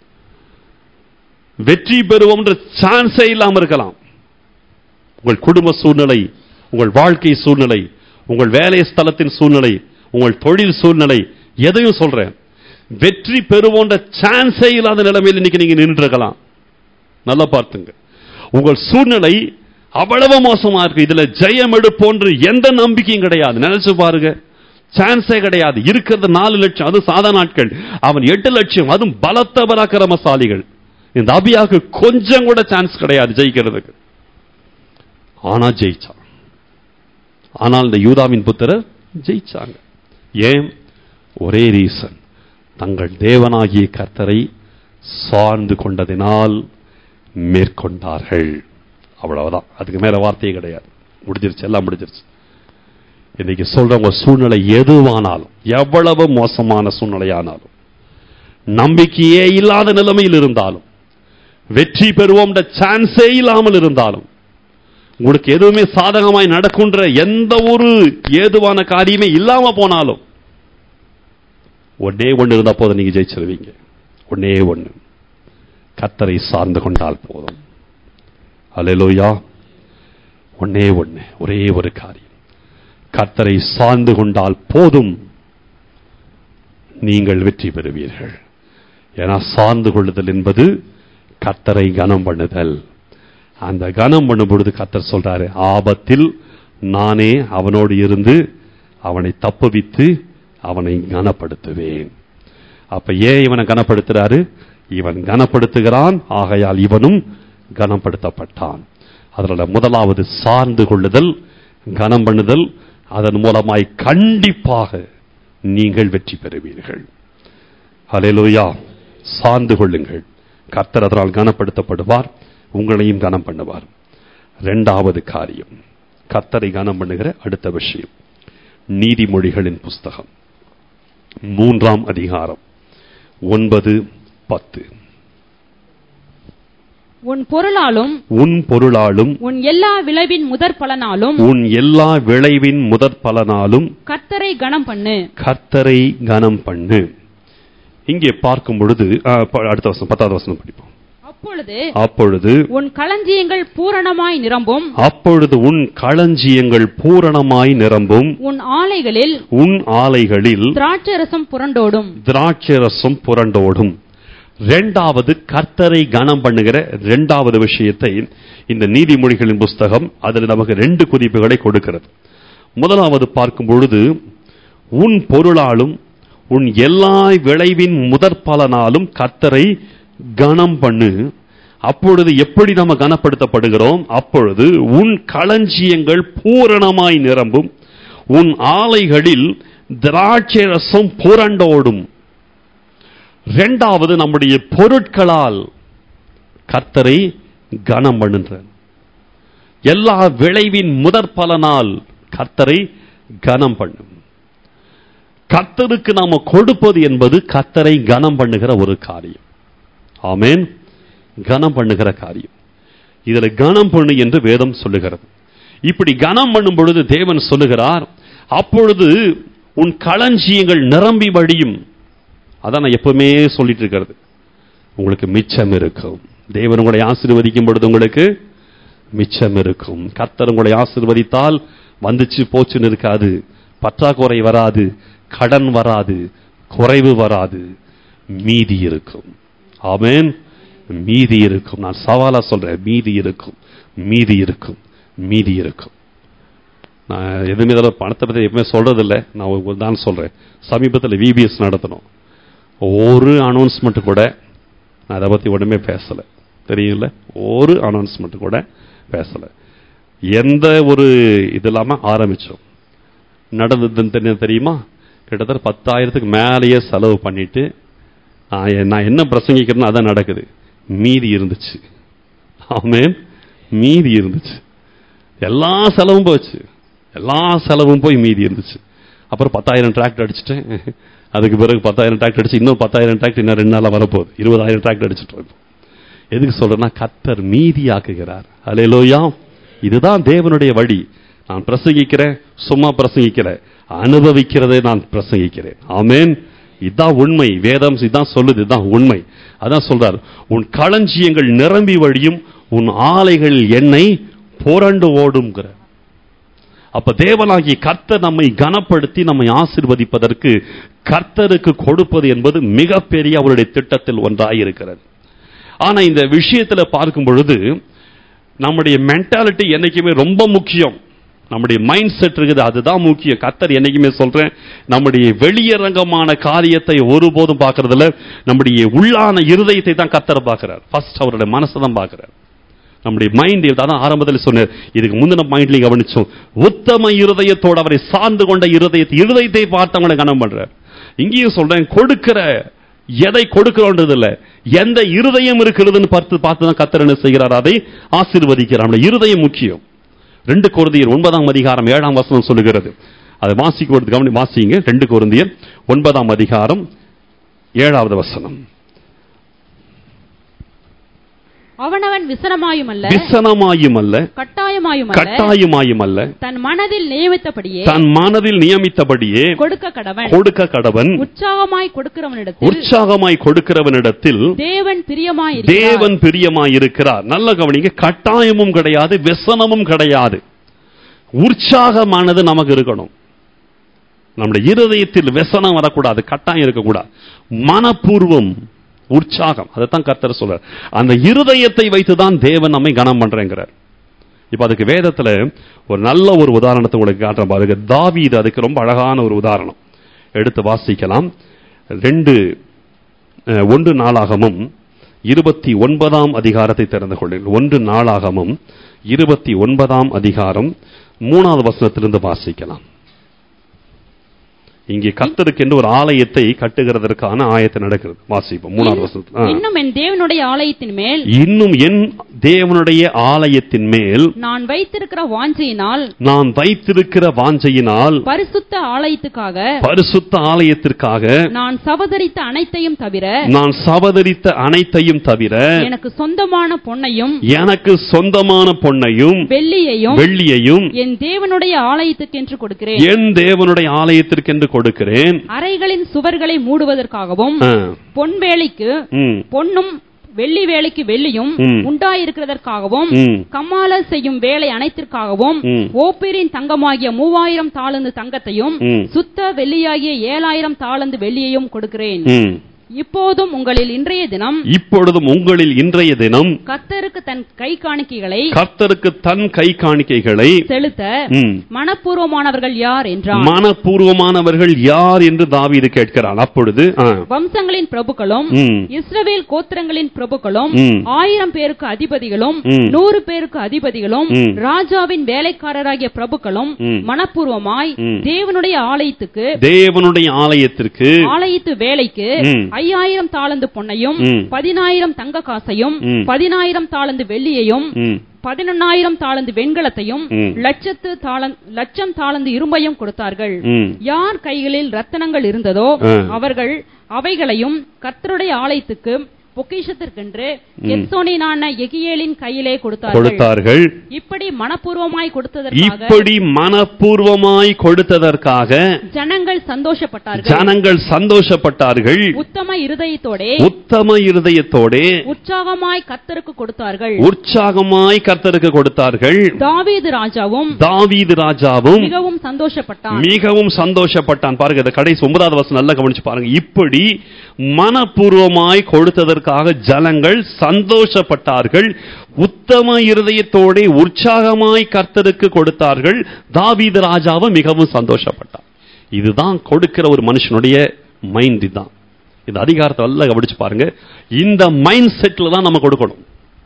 வெற்றி பெறுவோம்ன்ற சான்ஸே இல்லாம இருக்கலாம் உங்கள் குடும்ப சூழ்நிலை உங்கள் வாழ்க்கை சூழ்நிலை உங்கள் வேலை ஸ்தலத்தின் சூழ்நிலை உங்கள் தொழில் சூழ்நிலை எதையும் சொல்றேன் வெற்றி பெறுவோன்ற சான்ஸே இல்லாத நிலைமையில் இன்னைக்கு நீங்க நின்று இருக்கலாம் நல்லா பார்த்துங்க உங்கள் சூழ்நிலை அவ்வளவு மோசமா இருக்கு இதுல ஜெயம் எடுப்போன்று எந்த நம்பிக்கையும் கிடையாது நினைச்சு பாருங்க சான்ஸே கிடையாது இருக்கிறது நாலு லட்சம் அது சாதா நாட்கள் அவன் எட்டு லட்சம் அதுவும் பலத்த பராக்கிரமசாலிகள் இந்த அபியாவுக்கு கொஞ்சம் கூட சான்ஸ் கிடையாது ஜெயிக்கிறதுக்கு ஆனா ஜெயிச்சான் ஆனால் இந்த யூதாவின் புத்திரர் ஜெயிச்சாங்க ஏன் ஒரே ரீசன் தங்கள் தேவனாகிய கர்த்தரை சார்ந்து கொண்டதினால் மேற்கொண்டார்கள் அவ்வளவுதான் அதுக்கு மேல வார்த்தையே கிடையாது முடிஞ்சிருச்சு எல்லாம் முடிஞ்சிருச்சு இன்னைக்கு சொல்ற உங்க சூழ்நிலை எதுவானாலும் எவ்வளவு மோசமான சூழ்நிலையானாலும் நம்பிக்கையே இல்லாத நிலைமையில் இருந்தாலும் வெற்றி பெறுவோம் சான்ஸே இல்லாமல் இருந்தாலும் உங்களுக்கு எதுவுமே சாதகமாய் நடக்குன்ற எந்த ஒரு ஏதுவான காரியமே இல்லாம போனாலும் ஒன்னே ஒன்று இருந்தா போதும் நீங்க ஜெயிச்சிருவீங்க ஒன்னே ஒன்று கத்தரை சார்ந்து கொண்டால் போதும் அலையலோயா ஒன்னே ஒன்று ஒரே ஒரு காரியம் கர்த்தரை சார்ந்து கொண்டால் போதும் நீங்கள் வெற்றி பெறுவீர்கள் ஏன்னா சார்ந்து கொள்ளுதல் என்பது கர்த்தரை கனம் பண்ணுதல் அந்த கனம் பண்ணும் பொழுது கர்த்தர் சொல்றாரு ஆபத்தில் நானே அவனோடு இருந்து அவனை தப்புவித்து அவனை கனப்படுத்துவேன் அப்ப ஏன் இவனை கனப்படுத்துறாரு இவன் கனப்படுத்துகிறான் ஆகையால் இவனும் கனப்படுத்தப்பட்டான் அதனால முதலாவது சார்ந்து கொள்ளுதல் கனம் பண்ணுதல் அதன் மூலமாய் கண்டிப்பாக நீங்கள் வெற்றி பெறுவீர்கள் ஹalleluya சார்ந்து கொள்ளுங்கள் கர்த்தர் அதனால் கனப்படுத்தப்படுவார் உங்களையும் கனம் பண்ணுவார் இரண்டாவது காரியம் கர்த்தரை கனம் பண்ணுகிற அடுத்த விஷயம் நீதிமொழிகளின் புஸ்தகம் மூன்றாம் அதிகாரம் ஒன்பது பத்து உன் பொருளாலும் உன் பொருளாலும் உன் எல்லா விளைவின் முதற் பலனாலும் உன் எல்லா விளைவின் முதற் பலனாலும் கர்த்தரை கனம் பண்ணு கர்த்தரை கனம் பண்ணு இங்கே பார்க்கும் பொழுது ஆ, ப- அடுத்த வசனம் பத்தாவது வசனம் படிப்போம் அப்பொழுது அப்பொழுது உன் களஞ்சியங்கள் பூரணமாய் நிரம்பும் அப்பொழுது உன் களஞ்சியங்கள் பூரணமாய் நிரம்பும் உன் ஆலைகளில் உன் ஆலைகளில் திராட்சரசம் புரண்டோடும் திராட்சரசம் புரண்டோடும் இரண்டாவது கர்த்தரை கனம் பண்ணுகிற இரண்டாவது விஷயத்தை இந்த நீதிமொழிகளின் புஸ்தகம் அதில் நமக்கு ரெண்டு குறிப்புகளை கொடுக்கிறது முதலாவது பார்க்கும் பொழுது உன் பொருளாலும் உன் எல்லா விளைவின் முதற் பலனாலும் கர்த்தரை கனம் பண்ணு அப்பொழுது எப்படி நம்ம கனப்படுத்தப்படுகிறோம் அப்பொழுது உன் களஞ்சியங்கள் பூரணமாய் நிரம்பும் உன் ஆலைகளில் திராட்சை ரசம் புரண்டோடும் இரண்டாவது நம்முடைய பொருட்களால் கர்த்தரை கனம் பண்ணுன்ற எல்லா விளைவின் முதற் பலனால் கர்த்தரை கனம் பண்ணும் கர்த்தருக்கு நாம கொடுப்பது என்பது கர்த்தரை கனம் பண்ணுகிற ஒரு காரியம் ஆமென் கனம் பண்ணுகிற காரியம் இதுல கனம் பண்ணு என்று வேதம் சொல்லுகிறது இப்படி கனம் பண்ணும் பொழுது தேவன் சொல்லுகிறார் அப்பொழுது உன் களஞ்சியங்கள் நிரம்பி வழியும் அதான் நான் எப்பவுமே சொல்லிட்டு இருக்கிறது உங்களுக்கு மிச்சம் இருக்கும் தேவன் உங்களை ஆசீர்வதிக்கும் பொழுது உங்களுக்கு மிச்சம் இருக்கும் கர்த்தர் உங்களை ஆசீர்வதித்தால் வந்துச்சு போச்சுன்னு இருக்காது பற்றாக்குறை வராது கடன் வராது குறைவு வராது மீதி இருக்கும் ஆமென் மீதி இருக்கும் நான் சவாலா சொல்றேன் மீதி இருக்கும் மீதி இருக்கும் மீதி இருக்கும் நான் எதுவுமே இதில் பணத்தை பற்றி எப்பவுமே சொல்றதில்லை நான் ஒரு தான் சொல்றேன் சமீபத்தில் விபிஎஸ் நடத்தணும் ஒரு அனௌன்ஸ்மெண்ட் கூட நான் அதை பற்றி ஒன்றுமே பேசலை தெரியும்ல ஒரு அனௌன்ஸ்மெண்ட் கூட பேசலை எந்த ஒரு இது இல்லாமல் ஆரம்பித்தோம் நடந்ததுன்னு தெரி- தெரியுமா கிட்டத்தட்ட பத்தாயிரத்துக்கு மேலேயே செலவு பண்ணிட்டு நான் எ- நான் என்ன பிரசங்கிக்கிறேனோ அதான் நடக்குது மீதி இருந்துச்சு ஆமென் மீதி இருந்துச்சு எல்லா செலவும் போச்சு எல்லா செலவும் போய் மீதி இருந்துச்சு அப்புறம் பத்தாயிரம் டிராக்டர் அடிச்சிட்டேன் அதுக்கு பிறகு பத்தாயிரம் டிராக்டர் அடிச்சு இன்னும் பத்தாயிரம் டிராக்டர் இன்னும் ரெண்டு நாளா வரப்போகுது இருபதாயிரம் டிராக்டர் அடிச்சிட்டோம் இப்போ எதுக்கு சொல்றேன்னா கத்தர் மீதியாக்குகிறார் அலையலோயா இதுதான் தேவனுடைய வழி நான் பிரசங்கிக்கிறேன் சும்மா பிரசங்கிக்கிறேன் அனுபவிக்கிறதை நான் பிரசங்கிக்கிறேன் ஆமென் இதான் உண்மை வேதம் இதான் சொல்லுது இதான் உண்மை அதான் சொல்றார் உன் களஞ்சியங்கள் நிரம்பி வழியும் உன் ஆலைகளில் எண்ணெய் புரண்டு ஓடுங்கிற அப்ப தேவனாகிய கர்த்தர் நம்மை கனப்படுத்தி நம்மை ஆசீர்வதிப்பதற்கு கர்த்தருக்கு கொடுப்பது என்பது மிகப்பெரிய அவருடைய திட்டத்தில் ஒன்றாயிருக்கிறது ஆனா இந்த விஷயத்துல பார்க்கும் பொழுது நம்முடைய மென்டாலிட்டி என்னைக்குமே ரொம்ப முக்கியம் நம்முடைய மைண்ட் செட் இருக்குது அதுதான் முக்கியம் கத்தர் என்னைக்குமே சொல்றேன் நம்முடைய வெளியரங்கமான காரியத்தை ஒருபோதும் பார்க்கறதில்ல நம்முடைய உள்ளான இருதயத்தை தான் கத்தர் பார்க்கிறார் ஃபர்ஸ்ட் அவருடைய மனசை தான் பார்க்கிறார் நம்முடைய மைண்ட் அதான் ஆரம்பத்தில் சொன்னார் இதுக்கு முந்தின மைண்ட்லயும் கவனிச்சோம் உத்தம இருதயத்தோடு அவரை சார்ந்து கொண்ட இருதயத்தை இருதயத்தை பார்த்தவங்களை கனம் பண்றார் இங்கேயும் சொல்றேன் கொடுக்கிற எதை கொடுக்கிறோன்றது இல்ல எந்த இருதயம் இருக்கிறதுன்னு பார்த்து பார்த்து தான் கத்தர் என்ன செய்கிறார் அதை ஆசீர்வதிக்கிறார் நம்முடைய இருதயம் முக்கியம் ரெண்டு குருந்தியர் ஒன்பதாம் அதிகாரம் ஏழாம் வசனம் சொல்லுகிறது அதை வாசிக்க கவனி வாசிங்க ரெண்டு குருந்தியர் ஒன்பதாம் அதிகாரம் ஏழாவது வசனம் அவனவன் விசனமாயும் அல்ல விசனமாயும் அல்ல கட்டாயமாயும் அல்ல கட்டாயமாயும் அல்ல தன் மனதில் நியமித்தபடியே தன் மனதில் நியமித்தபடியே கொடுக்க கடவன் கொடுக்க கடவன் உற்சாகமாய் கொடுக்கிறவனிடத்தில் உற்சாகமாய் கொடுக்கிறவனிடத்தில் தேவன் பிரியமாய் தேவன் பிரியமாயிருக்கிறார் நல்ல கவனிங்க கட்டாயமும் கிடையாது விசனமும் கிடையாது உற்சாகமானது நமக்கு இருக்கணும் நம்முடைய இருதயத்தில் விசனம் வரக்கூடாது கட்டாயம் இருக்கக்கூடாது மனப்பூர்வம் உற்சாகம் அதைத்தான் கர்த்தர் சொல்றார் அந்த இருதயத்தை வைத்துதான் தேவன் நம்மை கனம் பண்றேங்கிறார் இப்ப அதுக்கு வேதத்துல ஒரு நல்ல ஒரு உதாரணத்தை உங்களுக்கு காட்டுறேன் பாருங்க தாவீது அதுக்கு ரொம்ப அழகான ஒரு உதாரணம் எடுத்து வாசிக்கலாம் ரெண்டு அஹ், ஒன்று நாளாகமும் இருபத்தி ஒன்பதாம் அதிகாரத்தை திறந்து கொள்ளுங்கள் ஒன்று நாளாகமும் இருபத்தி ஒன்பதாம் அதிகாரம் மூணாவது வசனத்திலிருந்து வாசிக்கலாம் இங்கே கர்த்தருக்கு என்று ஒரு ஆலயத்தை கட்டுகிறதற்கான ஆயத்தை நடக்கிறது வாசிப்போம் மூணாவது வசனத்தில் ஆ. இன்னும் என் தேவனுடைய ஆலயத்தின் மேல் இன்னும் என் தேவனுடைய ஆலயத்தின் மேல் நான் வைத்திருக்கிற வாஞ்சையினால் நான் வைத்திருக்கிற வாஞ்சையினால் பரிசுத்த ஆலயத்துக்காக பரிசுத்த ஆலயத்திற்காக நான் சபதரித்த அனைத்தையும் தவிர நான் சபதரித்த அனைத்தையும் தவிர எனக்கு சொந்தமான பொன்னையும் எனக்கு சொந்தமான பொன்னையும் வெள்ளியையும் வெள்ளியையும் என் தேவனுடைய ஆலயத்துக்கென்று கொடுக்கிறேன் என் தேவனுடைய ஆலயத்திற்கென்று கொடுக்கிறேன் அறைகளின் சுவர்களை மூடுவதற்காகவும் ஆ, பொன் வேலைக்கு ம், பொன்னும் வெள்ளி வேலைக்கு வெள்ளியும் ம். உண்டாயிருக்கிறதற்காகவும் ம், கம்மால செய்யும் வேலை அனைத்திற்காகவும் ம். ஓப்பீரின் தங்கமாகிய மூவாயிரம் தாளந்து தங்கத்தையும் ம். சுத்த வெள்ளியாகிய ஏழாயிரம் தாளந்து வெள்ளியையும் கொடுக்கிறேன் ம். இப்போதும் உங்களில் இன்றைய தினம் இப்பொழுதும் உங்களில் இன்றைய தினம் கர்த்தருக்கு தன் கை காணிக்கைகளை கர்த்தருக்கு தன் கை காணிக்கைகளை செலுத்த ம், மனப்பூர்வமானவர்கள் யார் என்றான் மனப்பூர்வமானவர்கள் யார் என்று தாவீது கேட்கிறான் அப்பொழுது ஆ, வம்சங்களின் பிரபுக்களும் ம், இஸ்ரவேல் கோத்திரங்களின் பிரபுக்களும் ம். ஆயிரம் பேருக்கு அதிபதிகளும் ம். நூறு பேருக்கு அதிபதிகளும் ம். ராஜாவின் வேலைக்காரராகிய பிரபுக்களும் ம். மனப்பூர்வமாய் ம். தேவனுடைய ஆலயத்துக்கு தேவனுடைய ஆலயத்திற்கு ஆலயத்து வேலைக்கு ம். ஐயாயிரம் தாளந்து பொன்னையும் ம். பதினாயிரம் தங்க காசையும் ம். பதினாயிரம் தாளந்து வெள்ளியையும் ம். பதினொன்னாயிரம் தாளந்து வெண்கலத்தையும் ம். லட்சத்து தாளந் லட்சம் தாளந்து இரும்பையும் கொடுத்தார்கள் ம். யார் கைகளில் ரத்தனங்கள் இருந்ததோ ஆ. அவர்கள் அவைகளையும் கர்த்தருடைய ஆலயத்துக்கு பொக்கிஷத்திற்கென்று எப்சோனினான எகியேலின் கையிலே கொடுத்தார்கள் கொடுத்தார்கள் இப்படி மனப்பூர்வமாய் கொடுத்ததற்காக இப்படி மனப்பூர்வமாய் கொடுத்ததற்காக ஜனங்கள் சந்தோஷப்பட்டார்கள் ஜனங்கள் சந்தோஷப்பட்டார்கள் உத்தம இருதயத்தோடே உத்தம இருதயத்தோடே உற்சாகமாய் கர்த்தருக்கு கொடுத்தார்கள் உற்சாகமாய் கர்த்தருக்கு கொடுத்தார்கள் தாவீது ராஜாவும் தாவீது ராஜாவும் மிகவும் சந்தோஷப்பட்டான் மிகவும் சந்தோஷப்பட்டான் பாருங்க இந்த கடைசி ஒன்பதாவது வருஷம் நல்லா கவனிச்சு பாருங்க இப்படி மனப்பூர்வமாய் கொடுத்ததற்காக ஜனங்கள் சந்தோஷப்பட்டார்கள் உத்தம இருதயத்தோட உற்சாகமாய் கர்த்தருக்கு கொடுத்தார்கள் தாவீது ராஜாவும் மிகவும் சந்தோஷப்பட்டான் இதுதான் கொடுக்கிற ஒரு மனுஷனுடைய மைண்ட் இதுதான் இந்த அதிகாரத்தை நல்லா கவனிச்சு பாருங்க இந்த மைண்ட் செட்ல தான் நம்ம கொடுக்கணும்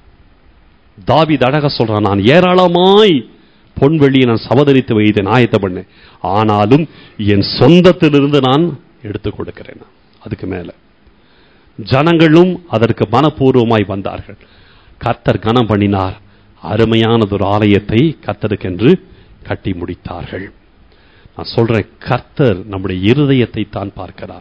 தாவீது அழகா சொல்றான் நான் ஏராளமாய் பொன்வெளியை நான் சவதரித்து வைத்தேன் ஆயத்த பண்ணேன் ஆனாலும் என் சொந்தத்திலிருந்து நான் எடுத்து கொடுக்கிறேன் அதுக்கு மேல ஜனங்களும் அதற்கு மனப்பூர்வமாய் வந்தார்கள் கர்த்தர் கனம் பண்ணினார் அருமையானதொரு ஆலயத்தை கர்த்தருக்கென்று கட்டி முடித்தார்கள் நான் சொல்றேன் கர்த்தர் நம்முடைய இருதயத்தை தான் பார்க்கிறார்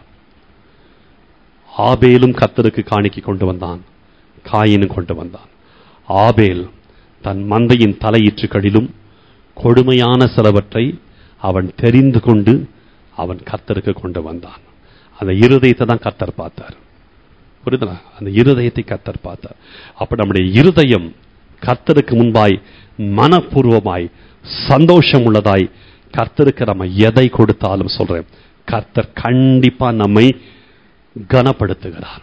ஆபேலும் கர்த்தருக்கு காணிக்கை கொண்டு வந்தான் காயினும் கொண்டு வந்தான் ஆபேல் தன் மந்தையின் தலையீற்றுகளிலும் கொடுமையான சிலவற்றை அவன் தெரிந்து கொண்டு அவன் கர்த்தருக்கு கொண்டு வந்தான் அந்த இருதயத்தை தான் கர்த்தர் பார்த்தார் புரியுதுங்களா அந்த இருதயத்தை கர்த்தர் பார்த்தார் அப்ப நம்முடைய இருதயம் கர்த்தருக்கு முன்பாய் மனப்பூர்வமாய் சந்தோஷம் உள்ளதாய் கர்த்தருக்கு நம்ம எதை கொடுத்தாலும் சொல்றேன் கர்த்தர் கண்டிப்பா நம்மை கனப்படுத்துகிறார்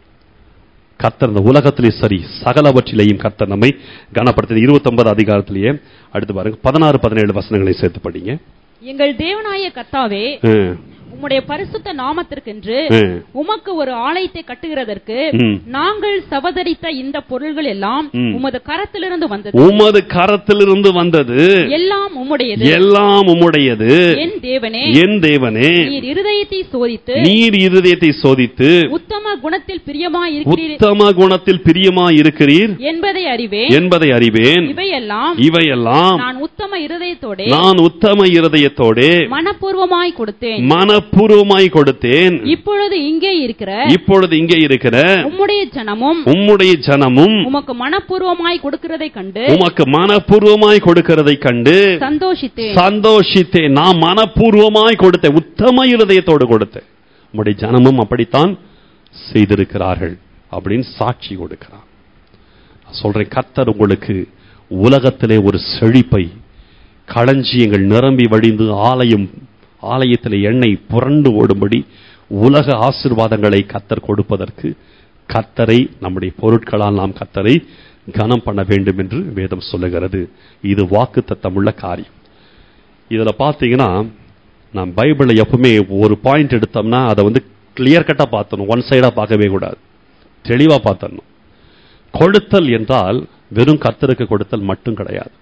கர்த்தர் இந்த உலகத்திலே சரி சகலவற்றிலேயும் கர்த்தர் நம்மை கனப்படுத்து இருபத்தி ஒன்பது அதிகாரத்திலேயே அடுத்து பாருங்க பதினாறு பதினேழு வசனங்களை சேர்த்து படிங்க எங்கள் தேவனாய கர்த்தாவே ம், உம்முடைய பரிசுத்த நாமத்திற்கென்று ம், உமக்கு ஒரு ஆலயத்தை கட்டுகிறதற்கு ம். நாங்கள் சவதரித்த இந்த பொருள்கள் எல்லாம் ம். உமது கரத்திலிருந்து வந்தது உமது கரத்திலிருந்து வந்தது எல்லாம் உம்முடையது எல்லாம் உம்முடையது என் தேவனே என் தேவனே நீர் இருதயத்தை சோதித்து நீர் இருதயத்தை சோதித்து உத்தம குணத்தில் பிரியமாய் இருக்கிறீர் உத்தம குணத்தில் பிரியமா இருக்கிறீர் என்பதை அறிவேன் என்பதை அறிவேன் இவையெல்லாம் இவையெல்லாம் நான் உத்தம இருதயத்தோடே நான் உத்தம இருதயத்தோடே மனப்பூர்வமாய் கொடுத்தேன் மனப்பூர்வமாய் கொடுத்தேன் இப்பொழுது இங்கே இருக்கிற இப்பொழுது இங்கே இருக்கிற உம்முடைய ஜனமும் உம்முடைய ஜனமும் உமக்கு மனப்பூர்வமாய் கொடுக்கிறதை கண்டு உமக்கு மனப்பூர்வமாய் கொடுக்கிறதை கண்டு சந்தோஷித்தேன் சந்தோஷித்தேன் நான் மனப்பூர்வமாய் கொடுத்தேன் உத்தம இருதயத்தோடு கொடுத்தேன் உம்முடைய ஜனமும் அப்படித்தான் செய்திருக்கிறார்கள் அப்படின்னு சாட்சி கொடுக்கிறார் நான் சொல்றேன் கர்த்தர் உங்களுக்கு உலகத்திலே ஒரு செழிப்பை களஞ்சியங்கள் நிரம்பி வழிந்து ஆலயம் ஆலயத்தில் எண்ணெய் புரண்டு ஓடும்படி உலக ஆசீர்வாதங்களை கத்தர் கொடுப்பதற்கு கத்தரை நம்முடைய பொருட்களால் நாம் கத்தரை கனம் பண்ண வேண்டும் என்று வேதம் சொல்லுகிறது இது வாக்கு தத்தமுள்ள காரியம் இதுல பாத்தீங்கன்னா நான் பைபிளை எப்பவுமே ஒரு பாயிண்ட் எடுத்தோம்னா அதை வந்து கிளியர் கட்டா பார்த்தணும் ஒன் சைடா பார்க்கவே கூடாது தெளிவா பார்த்தணும் கொடுத்தல் என்றால் வெறும் கர்த்தருக்கு கொடுத்தல் மட்டும் கிடையாது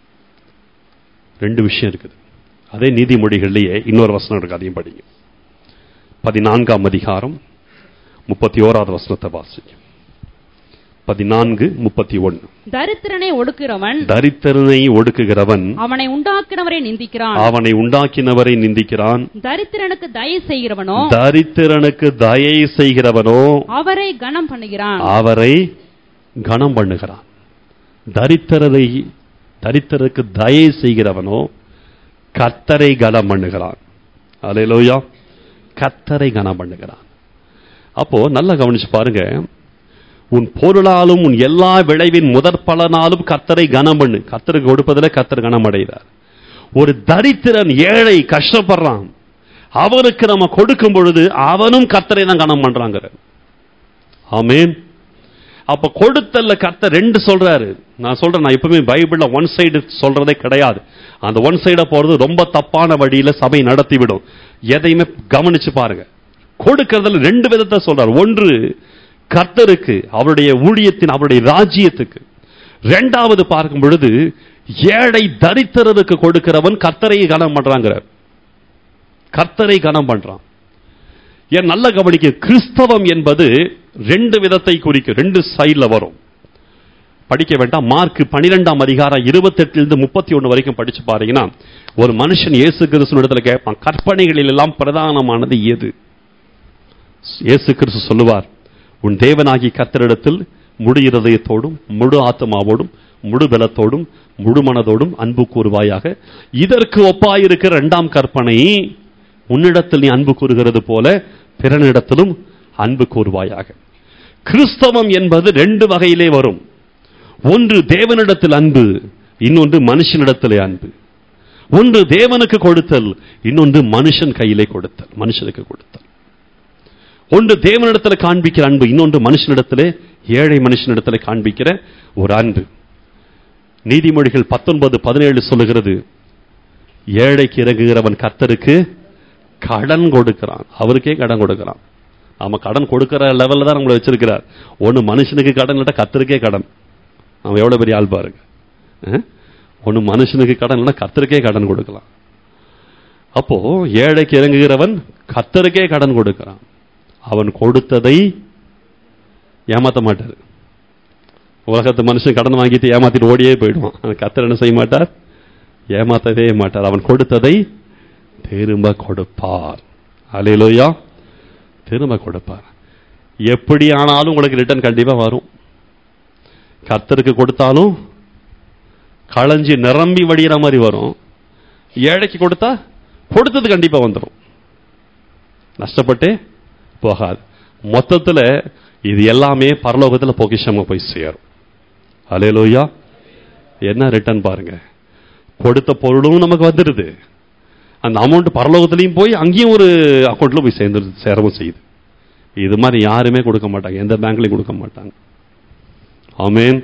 ரெண்டு விஷயம் இருக்குது அதே நீதிமொழிகள்லயே இன்னொரு வசனம் இருக்கு அதையும் படிங்க பதினான்காம் அதிகாரம் முப்பத்தி ஓராவது வசனத்தை வாசிங்க பதினான்கு முப்பத்தி ஒன்னு தரித்திரனை ஒடுக்கிறவன் தரித்திரனை ஒடுக்குகிறவன் அவனை உண்டாக்கினவரை நிந்திக்கிறான் அவனை உண்டாக்கினவரை நிந்திக்கிறான் தரித்திரனுக்கு தயை செய்கிறவனோ தரித்திரனுக்கு தயை செய்கிறவனோ அவரை கனம் பண்ணுகிறான் அவரை கனம் பண்ணுகிறான் தரித்திரரை தரித்திரருக்கு தயை செய்கிறவனோ கத்தரை கனம் பண்ணுகிறான் அலையிலோயா கத்தரை கனம் பண்ணுகிறான் அப்போ நல்லா கவனிச்சு பாருங்க உன் பொருளாலும் உன் எல்லா விளைவின் முதற் பலனாலும் கத்தரை கனம் பண்ணு கத்தருக்கு கொடுப்பதில் கத்தர் கனம் அடைகிறார் ஒரு தரித்திரன் ஏழை கஷ்டப்படுறான் அவருக்கு நம்ம கொடுக்கும் பொழுது அவனும் கத்தரை தான் கனம் பண்றாங்க ஆமேன் அப்ப கொடுத்தல்ல கர்த்தர் ரெண்டு சொல்றாரு நான் சொல்றேன் நான் எப்பவுமே பைபிள்ல ஒன் சைடு சொல்றதே கிடையாது அந்த ஒன் சைட போறது ரொம்ப தப்பான வழியில சபை நடத்தி விடும் எதையுமே கவனிச்சு பாருங்க கொடுக்கறதுல ரெண்டு விதத்தை சொல்றாரு ஒன்று கர்த்தருக்கு அவருடைய ஊழியத்தின் அவருடைய ராஜ்யத்துக்கு ரெண்டாவது பார்க்கும் பொழுது ஏழை தரித்திரருக்கு கொடுக்கிறவன் கர்த்தரை கனம் பண்றாங்கிறார் கர்த்தரை கனம் பண்றான் ஏன் நல்ல கவனிக்க கிறிஸ்தவம் என்பது ரெண்டு விதத்தை குறிக்கும் ரெண்டு சைடுல வரும் படிக்க வேண்டாம் மார்க் பனிரெண்டாம் அதிகாரம் இருபத்தெட்டுல முப்பத்தி ஒண்ணு வரைக்கும் படிச்சு பாருங்கன்னா ஒரு மனுஷன் இயேசு கிறிஸ்துவ கேட்பான் கற்பனைகளில் எல்லாம் பிரதானமானது எது இயேசு கிறிஸ்து சொல்லுவார் உன் தேவனாகி கத்தரிடத்தில் முழு இருதயத்தோடும் முழு ஆத்மாவோடும் முழு பலத்தோடும் முழு மனதோடும் அன்பு கூறுவாயாக இதற்கு ஒப்பாயிருக்கிற இரண்டாம் கற்பனை உன்னிடத்தில் நீ அன்பு கூறுகிறது போல பிறனிடத்திலும் அன்பு கூறுவாயாக கிறிஸ்தவம் என்பது ரெண்டு வகையிலே வரும் ஒன்று தேவனிடத்தில் அன்பு இன்னொன்று மனுஷனிடத்திலே அன்பு ஒன்று தேவனுக்கு கொடுத்தல் இன்னொன்று மனுஷன் கையிலே கொடுத்தல் மனுஷனுக்கு கொடுத்தல் ஒன்று தேவனிடத்தில் காண்பிக்கிற அன்பு இன்னொன்று மனுஷனிடத்திலே ஏழை மனுஷனிடத்திலே காண்பிக்கிற ஒரு அன்பு நீதிமொழிகள் பத்தொன்பது பதினேழு சொல்லுகிறது ஏழைக்கு இறங்குகிறவன் கர்த்தருக்கு கடன் கொடுக்கிறான் அவருக்கே கடன் கொடுக்கிறான் நாம கடன் கொடுக்கிற லெவல்ல தான் நம்மளை வச்சிருக்கிறார் ஒன்னு மனுஷனுக்கு கடன் இல்ல கர்த்தருக்கே கடன் அவன் எவ்வளவு பெரிய ஆள் பாருங்க அஹ்? ஒன்னு மனுஷனுக்கு கடன் இல்ல கர்த்தருக்கே கடன் கொடுக்கலாம் அப்போ ஏழைக்கு இறங்குகிறவன் கர்த்தருக்கே கடன் கொடுக்கிறான் அவன் கொடுத்ததை ஏமாத்த மாட்டார் உலகத்து மனுஷன் கடன் வாங்கிட்டு ஏமாத்திட்டு ஓடியே போயிடுவான் ஆனா கர்த்தர் என்ன செய்ய மாட்டார் ஏமாத்தவே மாட்டார் அவன் கொடுத்ததை திரும்ப கொடுப்பார் அலையிலோயா திரும்ப கொடுப்பார் எப்படி ஆனாலும் உங்களுக்கு ரிட்டர்ன் கண்டிப்பா வரும் கர்த்தருக்கு கொடுத்தாலும் களஞ்சி நிரம்பி வடிகிற மாதிரி வரும் ஏழைக்கு கொடுத்தா கொடுத்தது கண்டிப்பா வந்துடும் நஷ்டப்பட்டே போகாது மொத்தத்துல இது எல்லாமே பரலோகத்துல பொக்கிஷமா போய் சேரும் அலையலோயா என்ன ரிட்டர்ன் பாருங்க கொடுத்த பொருளும் நமக்கு வந்துடுது அந்த அமௌண்ட் பரலோகத்திலையும் போய் அங்கேயும் ஒரு அக்கௌண்ட்ல போய் சேர்ந்து சேரவும் செய்யுது இது மாதிரி யாருமே கொடுக்க மாட்டாங்க எந்த பேங்க்லயும் கொடுக்க மாட்டாங்க ஆமேன்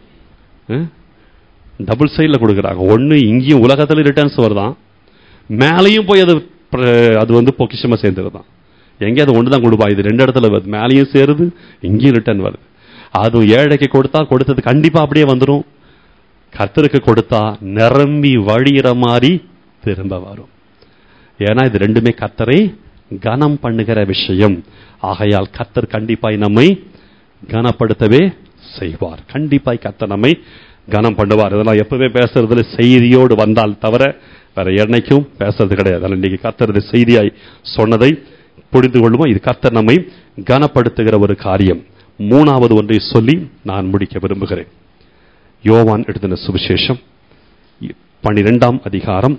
டபுள் சைடில் கொடுக்குறாங்க ஒன்று இங்கேயும் உலகத்துல ரிட்டர்ன்ஸ் வருதான் மேலேயும் போய் அது பிர- அது வந்து பொக்கிஷமா சேர்ந்துருதான் எங்கே அது ஒன்று தான் கொடுப்பா இது ரெண்டு இடத்துல வருது மேலேயும் சேருது இங்கேயும் ரிட்டர்ன் வருது அது ஏழைக்கு கொடுத்தா கொடுத்தது கண்டிப்பா அப்படியே வந்துடும் கர்த்தருக்கு கொடுத்தா நிரம்பி வழியிற மாதிரி திரும்ப வரும் ஏன்னா இது ரெண்டுமே கர்த்தரை கனம் பண்ணுகிற விஷயம் ஆகையால் கர்த்தர் கண்டிப்பாய் நம்மை கனப்படுத்தவே செய்வார் கண்டிப்பாய் கர்த்தர் நம்மை கனம் பண்ணுவார் இதெல்லாம் எப்பவுமே பேசுறதுல செய்தியோடு வந்தால் தவிர வேற என்னைக்கும் பேசுறது கிடையாது அதனால இன்னைக்கு கர்த்தர் இது செய்தியாய் சொன்னதை புரிந்து கொள்வோம் இது கர்த்தர் நம்மை கனப்படுத்துகிற ஒரு காரியம் மூணாவது ஒன்றை சொல்லி நான் முடிக்க விரும்புகிறேன் யோவான் எழுதின சுவிசேஷம் பனிரெண்டாம் அதிகாரம்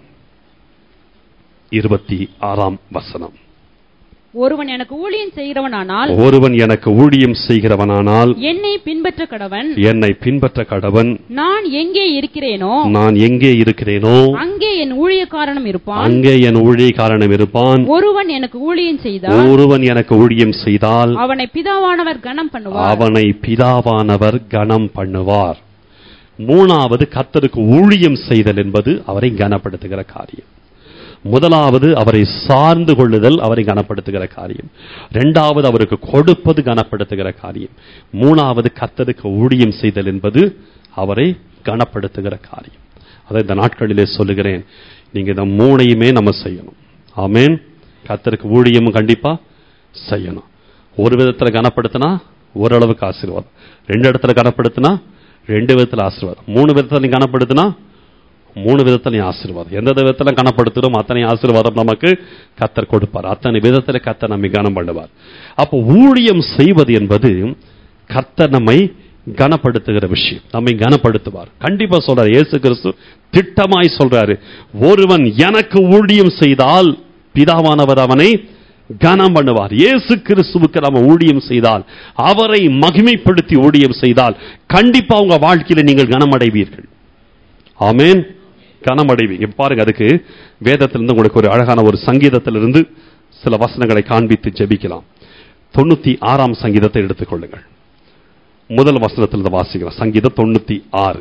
இருபத்தி ஆறாம் வசனம் ஒருவன் எனக்கு ஊழியம் செய்கிறவனானால் ஒருவன் எனக்கு ஊழியம் செய்கிறவனானால் என்னை பின்பற்ற கடவன் என்னை பின்பற்ற கடவன் நான் எங்கே இருக்கிறேனோ நான் எங்கே இருக்கிறேனோ அங்கே என் ஊழியக்காரனும் இருப்பான் அங்கே என் ஊழியக்காரனும் இருப்பான் ஒருவன் எனக்கு ஊழியம் செய்தால் ஒருவன் எனக்கு ஊழியம் செய்தால் அவனை பிதாவானவர் கனம் பண்ணுவார் அவனை பிதாவானவர் கனம் பண்ணுவார் மூணாவது கர்த்தருக்கு ஊழியம் செய்தல் என்பது அவரை கனப்படுத்துகிற காரியம் முதலாவது அவரை சார்ந்து கொள்ளுதல் அவரை கனப்படுத்துகிற காரியம் இரண்டாவது அவருக்கு கொடுப்பது கனப்படுத்துகிற காரியம் மூணாவது கர்த்தருக்கு ஊழியம் செய்தல் என்பது அவரை கனப்படுத்துகிற காரியம் அதை இந்த நாட்களிலே சொல்லுகிறேன் நீங்க இந்த மூணையுமே நம்ம செய்யணும் ஆமென் கர்த்தருக்கு ஊழியமும் கண்டிப்பா செய்யணும் ஒரு விதத்துல கனப்படுத்தினா ஓரளவுக்கு ஆசீர்வாதம் ரெண்டு இடத்துல கனப்படுத்தினா ரெண்டு விதத்துல ஆசீர்வாதம் மூணு விதத்துல நீ கனப்படுத்தினா மூணு விதத்திலையும் ஆசீர்வாதம் எந்த விதத்துல கனப்படுத்துறோம் அத்தனை ஆசீர்வாதம் நமக்கு கத்தர் கொடுப்பார் அத்தனை விதத்துல கத்தர் நம்மை கனம் பண்ணுவார் அப்போ ஊழியம் செய்வது என்பது கர்த்தர் நம்மை கனப்படுத்துகிற விஷயம் நம்மை கனப்படுத்துவார் கண்டிப்பா சொல்றாரு இயேசு கிறிஸ்து திட்டமாய் சொல்றாரு ஒருவன் எனக்கு ஊழியம் செய்தால் பிதாவானவர் அவனை கனம் பண்ணுவார் இயேசு கிறிஸ்துவுக்கு நம்ம ஊழியம் செய்தால் அவரை மகிமைப்படுத்தி ஊழியம் செய்தால் கண்டிப்பா உங்க வாழ்க்கையில நீங்கள் கனமடைவீர்கள் ஆமென் கனமடைவீங்க பாருங்க அதுக்கு வேதத்திலிருந்து உங்களுக்கு ஒரு அழகான ஒரு சங்கீதத்திலிருந்து சில வசனங்களை காண்பித்து ஜெபிக்கலாம் தொண்ணூத்தி ஆறாம் சங்கீதத்தை எடுத்துக்கொள்ளுங்கள் முதல் வசனத்திலிருந்து வாசிக்கலாம் சங்கீதம் தொண்ணூத்தி ஆறு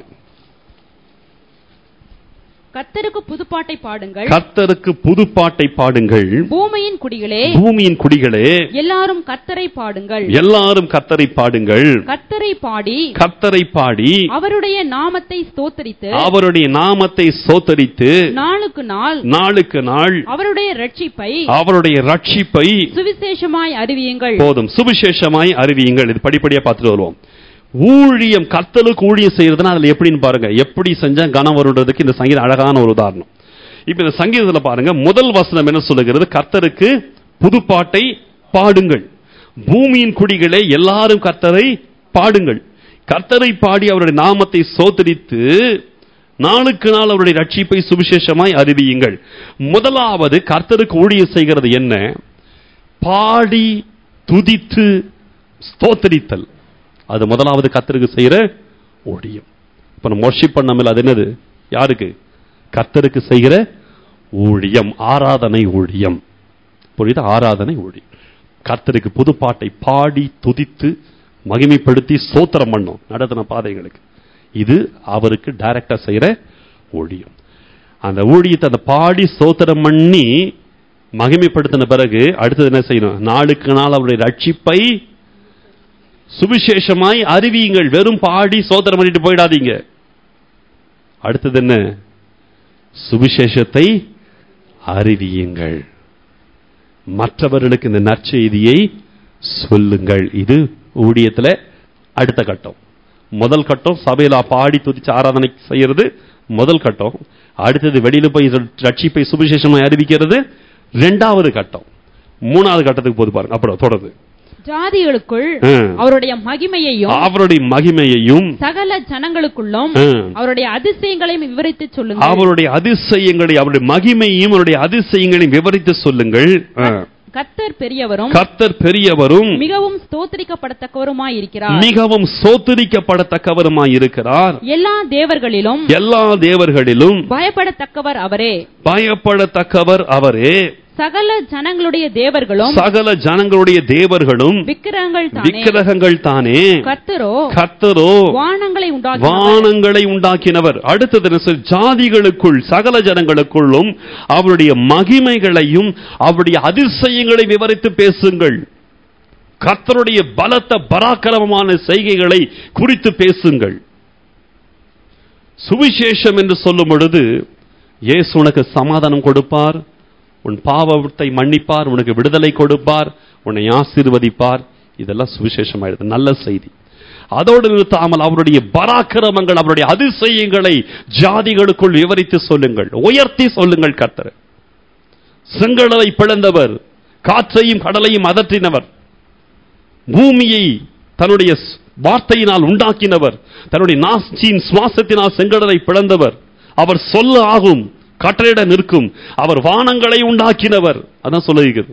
கர்த்தருக்கு புதுப்பாட்டை பாடுங்கள் கர்த்தருக்கு புதுப்பாட்டை பாடுங்கள் பூமியின் குடிகளே பூமியின் குடிகளே எல்லாரும் கர்த்தரை பாடுங்கள் எல்லாரும் கர்த்தரை பாடுங்கள் கர்த்தரை பாடி கர்த்தரை பாடி அவருடைய நாமத்தை ஸ்தோத்தரித்து அவருடைய நாமத்தை சோத்தரித்து நாளு நாளுக்கு நாள் நாளுக்கு நாள் அவருடைய ரட்சிப்பை அவருடைய ரட்சிப்பை சுவிசேஷமாய் அறிவியுங்கள் போதும் சுவிசேஷமாய் அறிவியுங்கள் இது படிப்படியா பார்த்துட்டு வருவோம் ஊழியம் கர்த்தலுக்கு ஊழியம் செய்யறதுன்னா அதுல எப்படின்னு பாருங்க எப்படி செஞ்சா கனம் வருன்றதுக்கு இந்த சங்கீதம் அழகான ஒரு உதாரணம் இப்ப இந்த சங்கீதத்துல பாருங்க முதல் வசனம் என்ன சொல்லுகிறது கர்த்தருக்கு புதுப்பாட்டை பாடுங்கள் பூமியின் குடிகளே எல்லாரும் கர்த்தரை பாடுங்கள் கர்த்தரை பாடி அவருடைய நாமத்தை சோத்தரித்து நாளுக்கு நாள் அவருடைய ரட்சிப்பை சுவிசேஷமாய் அறிவியுங்கள் முதலாவது கர்த்தருக்கு ஊழியம் செய்கிறது என்ன பாடி துதித்து ஸ்தோத்தரித்தல் அது முதலாவது கர்த்தருக்கு செய்யற ஊழியம் இப்ப நம்ம worship பண்ணாமல் அது என்னது யாருக்கு கர்த்தருக்கு செய்கிற ஊழியம் ஆராதனை ஊழியம் புரியுதா ஆராதனை ஊழியம் கர்த்தருக்கு புது பாட்டை பாடி துதித்து மகிமைப்படுத்தி சோத்திரம் பண்ணும் நடத்தின பாதைகளுக்கு இது அவருக்கு டைரக்டா செய்யற ஊழியம் அந்த ஊழியத்தை அந்த பாடி சோத்திரம் பண்ணி மகிமைப்படுத்தின பிறகு அடுத்தது என்ன செய்யணும் நாளுக்கு நாள் அவருடைய ரட்சிப்பை சுவிசேஷமாய் அறிவியுங்கள் வெறும் பாடி சோத்திரம் பண்ணிட்டு போயிடாதீங்க அடுத்தது என்ன சுவிசேஷத்தை அறிவியுங்கள் மற்றவர்களுக்கு இந்த நற்செய்தியை சொல்லுங்கள் இது ஊழியத்துல அடுத்த கட்டம் முதல் கட்டம் சபையில பாடி துதிச்சு ஆராதனை செய்யறது முதல் கட்டம் அடுத்தது வெளியில போய் ரட்சிப்பை சுவிசேஷமாய் அறிவிக்கிறது இரண்டாவது கட்டம் மூணாவது கட்டத்துக்கு போது பாருங்க அப்புறம் தொடருது ஜாதிகளுக்குள் ம். அவருடைய மகிமையையும் அவருடைய மகிமையையும் சகல ஜனங்களுக்குள்ளும் ம். அவருடைய அதிசயங்களையும் விவரித்து சொல்லுங்கள் அவருடைய அதிசயங்களை அவருடைய மகிமையும் அவருடைய அதிசயங்களையும் விவரித்து சொல்லுங்கள் ஆ. கர்த்தர் பெரியவரும் கர்த்தர் பெரியவரும் மிகவும் ஸ்தோத்திரிக்கப்படத்தக்கவருமாய் இருக்கிறார் மிகவும் சோத்தரிக்கப்படத்தக்கவருமாய் இருக்கிறார் எல்லா தேவர்களிலும் எல்லா தேவர்களிலும் பயப்படத்தக்கவர் அவரே பயப்படத்தக்கவர் அவரே சகல ஜனங்களுடைய தேவர்களும் சகல ஜனங்களுடைய தேவர்களும் விக்கிரகங்கள் தானே விக்கிரகங்கள் தானே கர்த்தரோ கர்த்தரோ வானங்களை உண்டாக்கினவர் வானங்களை உண்டாக்கினவர் அடுத்தது என்ன சொல்? ஜாதிகளுக்குள் சகல ஜனங்களுக்குள்ளும் அவருடைய மகிமைகளையும் அவருடைய அதிசயங்களை விவரித்து பேசுங்கள் கர்த்தருடைய பலத்த பராக்கிரமமான செய்கைகளை குறித்து பேசுங்கள் சுவிசேஷம் என்று சொல்லும் பொழுது இயேசு உனக்கு சமாதானம் கொடுப்பார் உன் பாவத்தை மன்னிப்பார் உனக்கு விடுதலை கொடுப்பார் உன்னை ஆசீர்வதிப்பார் இதெல்லாம் சுவிசேஷமாயிடுது நல்ல செய்தி அதோடு நிறுத்தாமல் அவருடைய பராக்கிரமங்கள் அவருடைய அதிசயங்களை ஜாதிகளுக்குள் விவரித்து சொல்லுங்கள் உயர்த்தி சொல்லுங்கள் கர்த்தர் செங்கடலை பிளந்தவர் காற்றையும் கடலையும் அதற்றினவர் பூமியை தன்னுடைய ஸ்- வார்த்தையினால் உண்டாக்கினவர் தன்னுடைய நாசியின் சுவாசத்தினால் செங்கடலை பிளந்தவர் அவர் சொல்ல ஆகும் கட்டளையிட நிற்கும் அவர் வானங்களை உண்டாக்கினவர் அதான் சொல்லுகிறது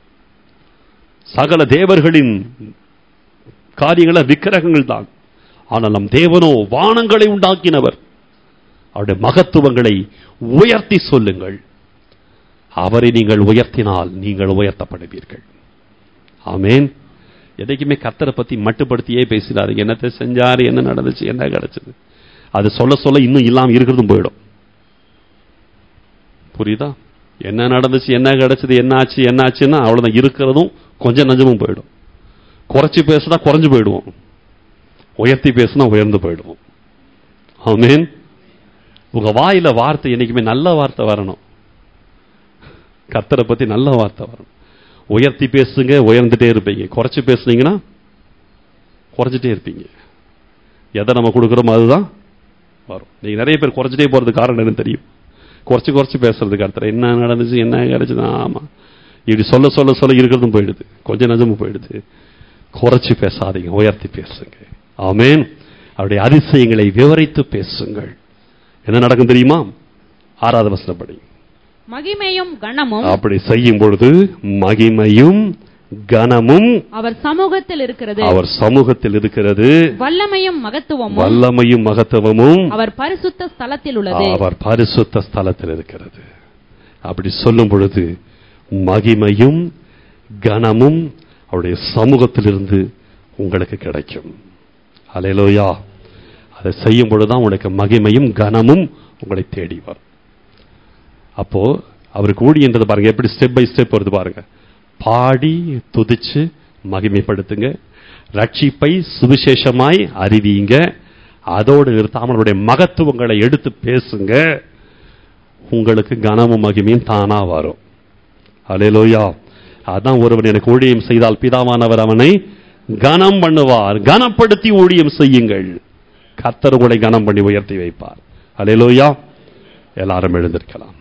சகல தேவர்களின் காரியங்கள விக்கிரகங்கள் தான் ஆனால் நம் தேவனோ வானங்களை உண்டாக்கினவர் அவருடைய மகத்துவங்களை உயர்த்தி சொல்லுங்கள் அவரை நீங்கள் உயர்த்தினால் நீங்கள் உயர்த்தப்படுவீர்கள் ஆமென் எதைக்குமே கத்தரை பத்தி மட்டுப்படுத்தியே பேசினாரு என்னத்தை செஞ்சாரு என்ன நடந்துச்சு என்ன கிடைச்சது அது சொல்ல சொல்ல இன்னும் இல்லாம இருக்கிறதும் போயிடும் புரியுதா என்ன நடந்துச்சு என்ன கிடைச்சது என்ன ஆச்சு என்ன ஆச்சுன்னா அவ்வளவுதான் இருக்கிறதும் கொஞ்சம் நஞ்சமும் போயிடும் குறைச்சி பேசினா குறைஞ்சு போயிடுவோம் உயர்த்தி பேசினா உயர்ந்து போயிடுவோம் ஆமென் உங்க வாயில வார்த்தை என்னைக்குமே நல்ல வார்த்தை வரணும் கத்தரை பத்தி நல்ல வார்த்தை வரணும் உயர்த்தி பேசுங்க உயர்ந்துட்டே இருப்பீங்க குறைச்சு பேசுனீங்கன்னா குறைஞ்சிட்டே இருப்பீங்க எதை நம்ம கொடுக்குறோமோ அதுதான் வரும் நீங்க நிறைய பேர் குறைச்சிட்டே போறது காரணம் என்னன்னு தெரியும் குறைச்சு குறைச்சு பேசுறதுக்கு அர்த்தம் என்ன நடந்துச்சு என்ன கிடைச்சது ஆமா இப்படி சொல்ல சொல்ல சொல்ல இருக்கிறதும் போயிடுது கொஞ்சம் நஞ்சமும் போயிடுது குறைச்சு பேசாதீங்க உயர்த்தி பேசுங்க ஆமென் அவருடைய அதிசயங்களை விவரித்து பேசுங்கள் என்ன நடக்கும் தெரியுமா ஆறாவது வசனப்படி மகிமையும் கனமும் அப்படி செய்யும் பொழுது மகிமையும் கனமும் அவர் சமூகத்தில் இருக்கிறது அவர் சமூகத்தில் இருக்கிறது வல்லமையும் மகத்துவமும் வல்லமையும் மகத்துவமும் அவர் பரிசுத்த ஸ்தலத்தில் உள்ளது அவர் பரிசுத்த ஸ்தலத்தில் இருக்கிறது அப்படி சொல்லும் பொழுது மகிமையும் கனமும் அவருடைய சமூகத்திலிருந்து உங்களுக்கு கிடைக்கும் அலையலோயா அதை செய்யும் பொழுதுதான் உங்களுக்கு மகிமையும் கனமும் உங்களை தேடி வரும் அப்போ அவருக்கு ஊழியன்றது பாருங்க எப்படி ஸ்டெப் பை ஸ்டெப் வருது பாருங்க பாடி துதிச்சு மகிமைப்படுத்துங்க ரட்சிப்பை சுவிசேஷமாய் அறிவியுங்க அதோடு நிறுத்தாமல் அவருடைய மகத்துவங்களை எடுத்து பேசுங்க உங்களுக்கு கனமும் மகிமையும் தானா வரும் அலேலோயா அதான் ஒருவன் எனக்கு ஊழியம் செய்தால் பிதாவானவர் அவனை கனம் பண்ணுவார் கனப்படுத்தி ஊழியம் செய்யுங்கள் கர்த்தர் உங்களை கனம் பண்ணி உயர்த்தி வைப்பார் அலேலோயா எல்லாரும் எழுந்திருக்கலாம்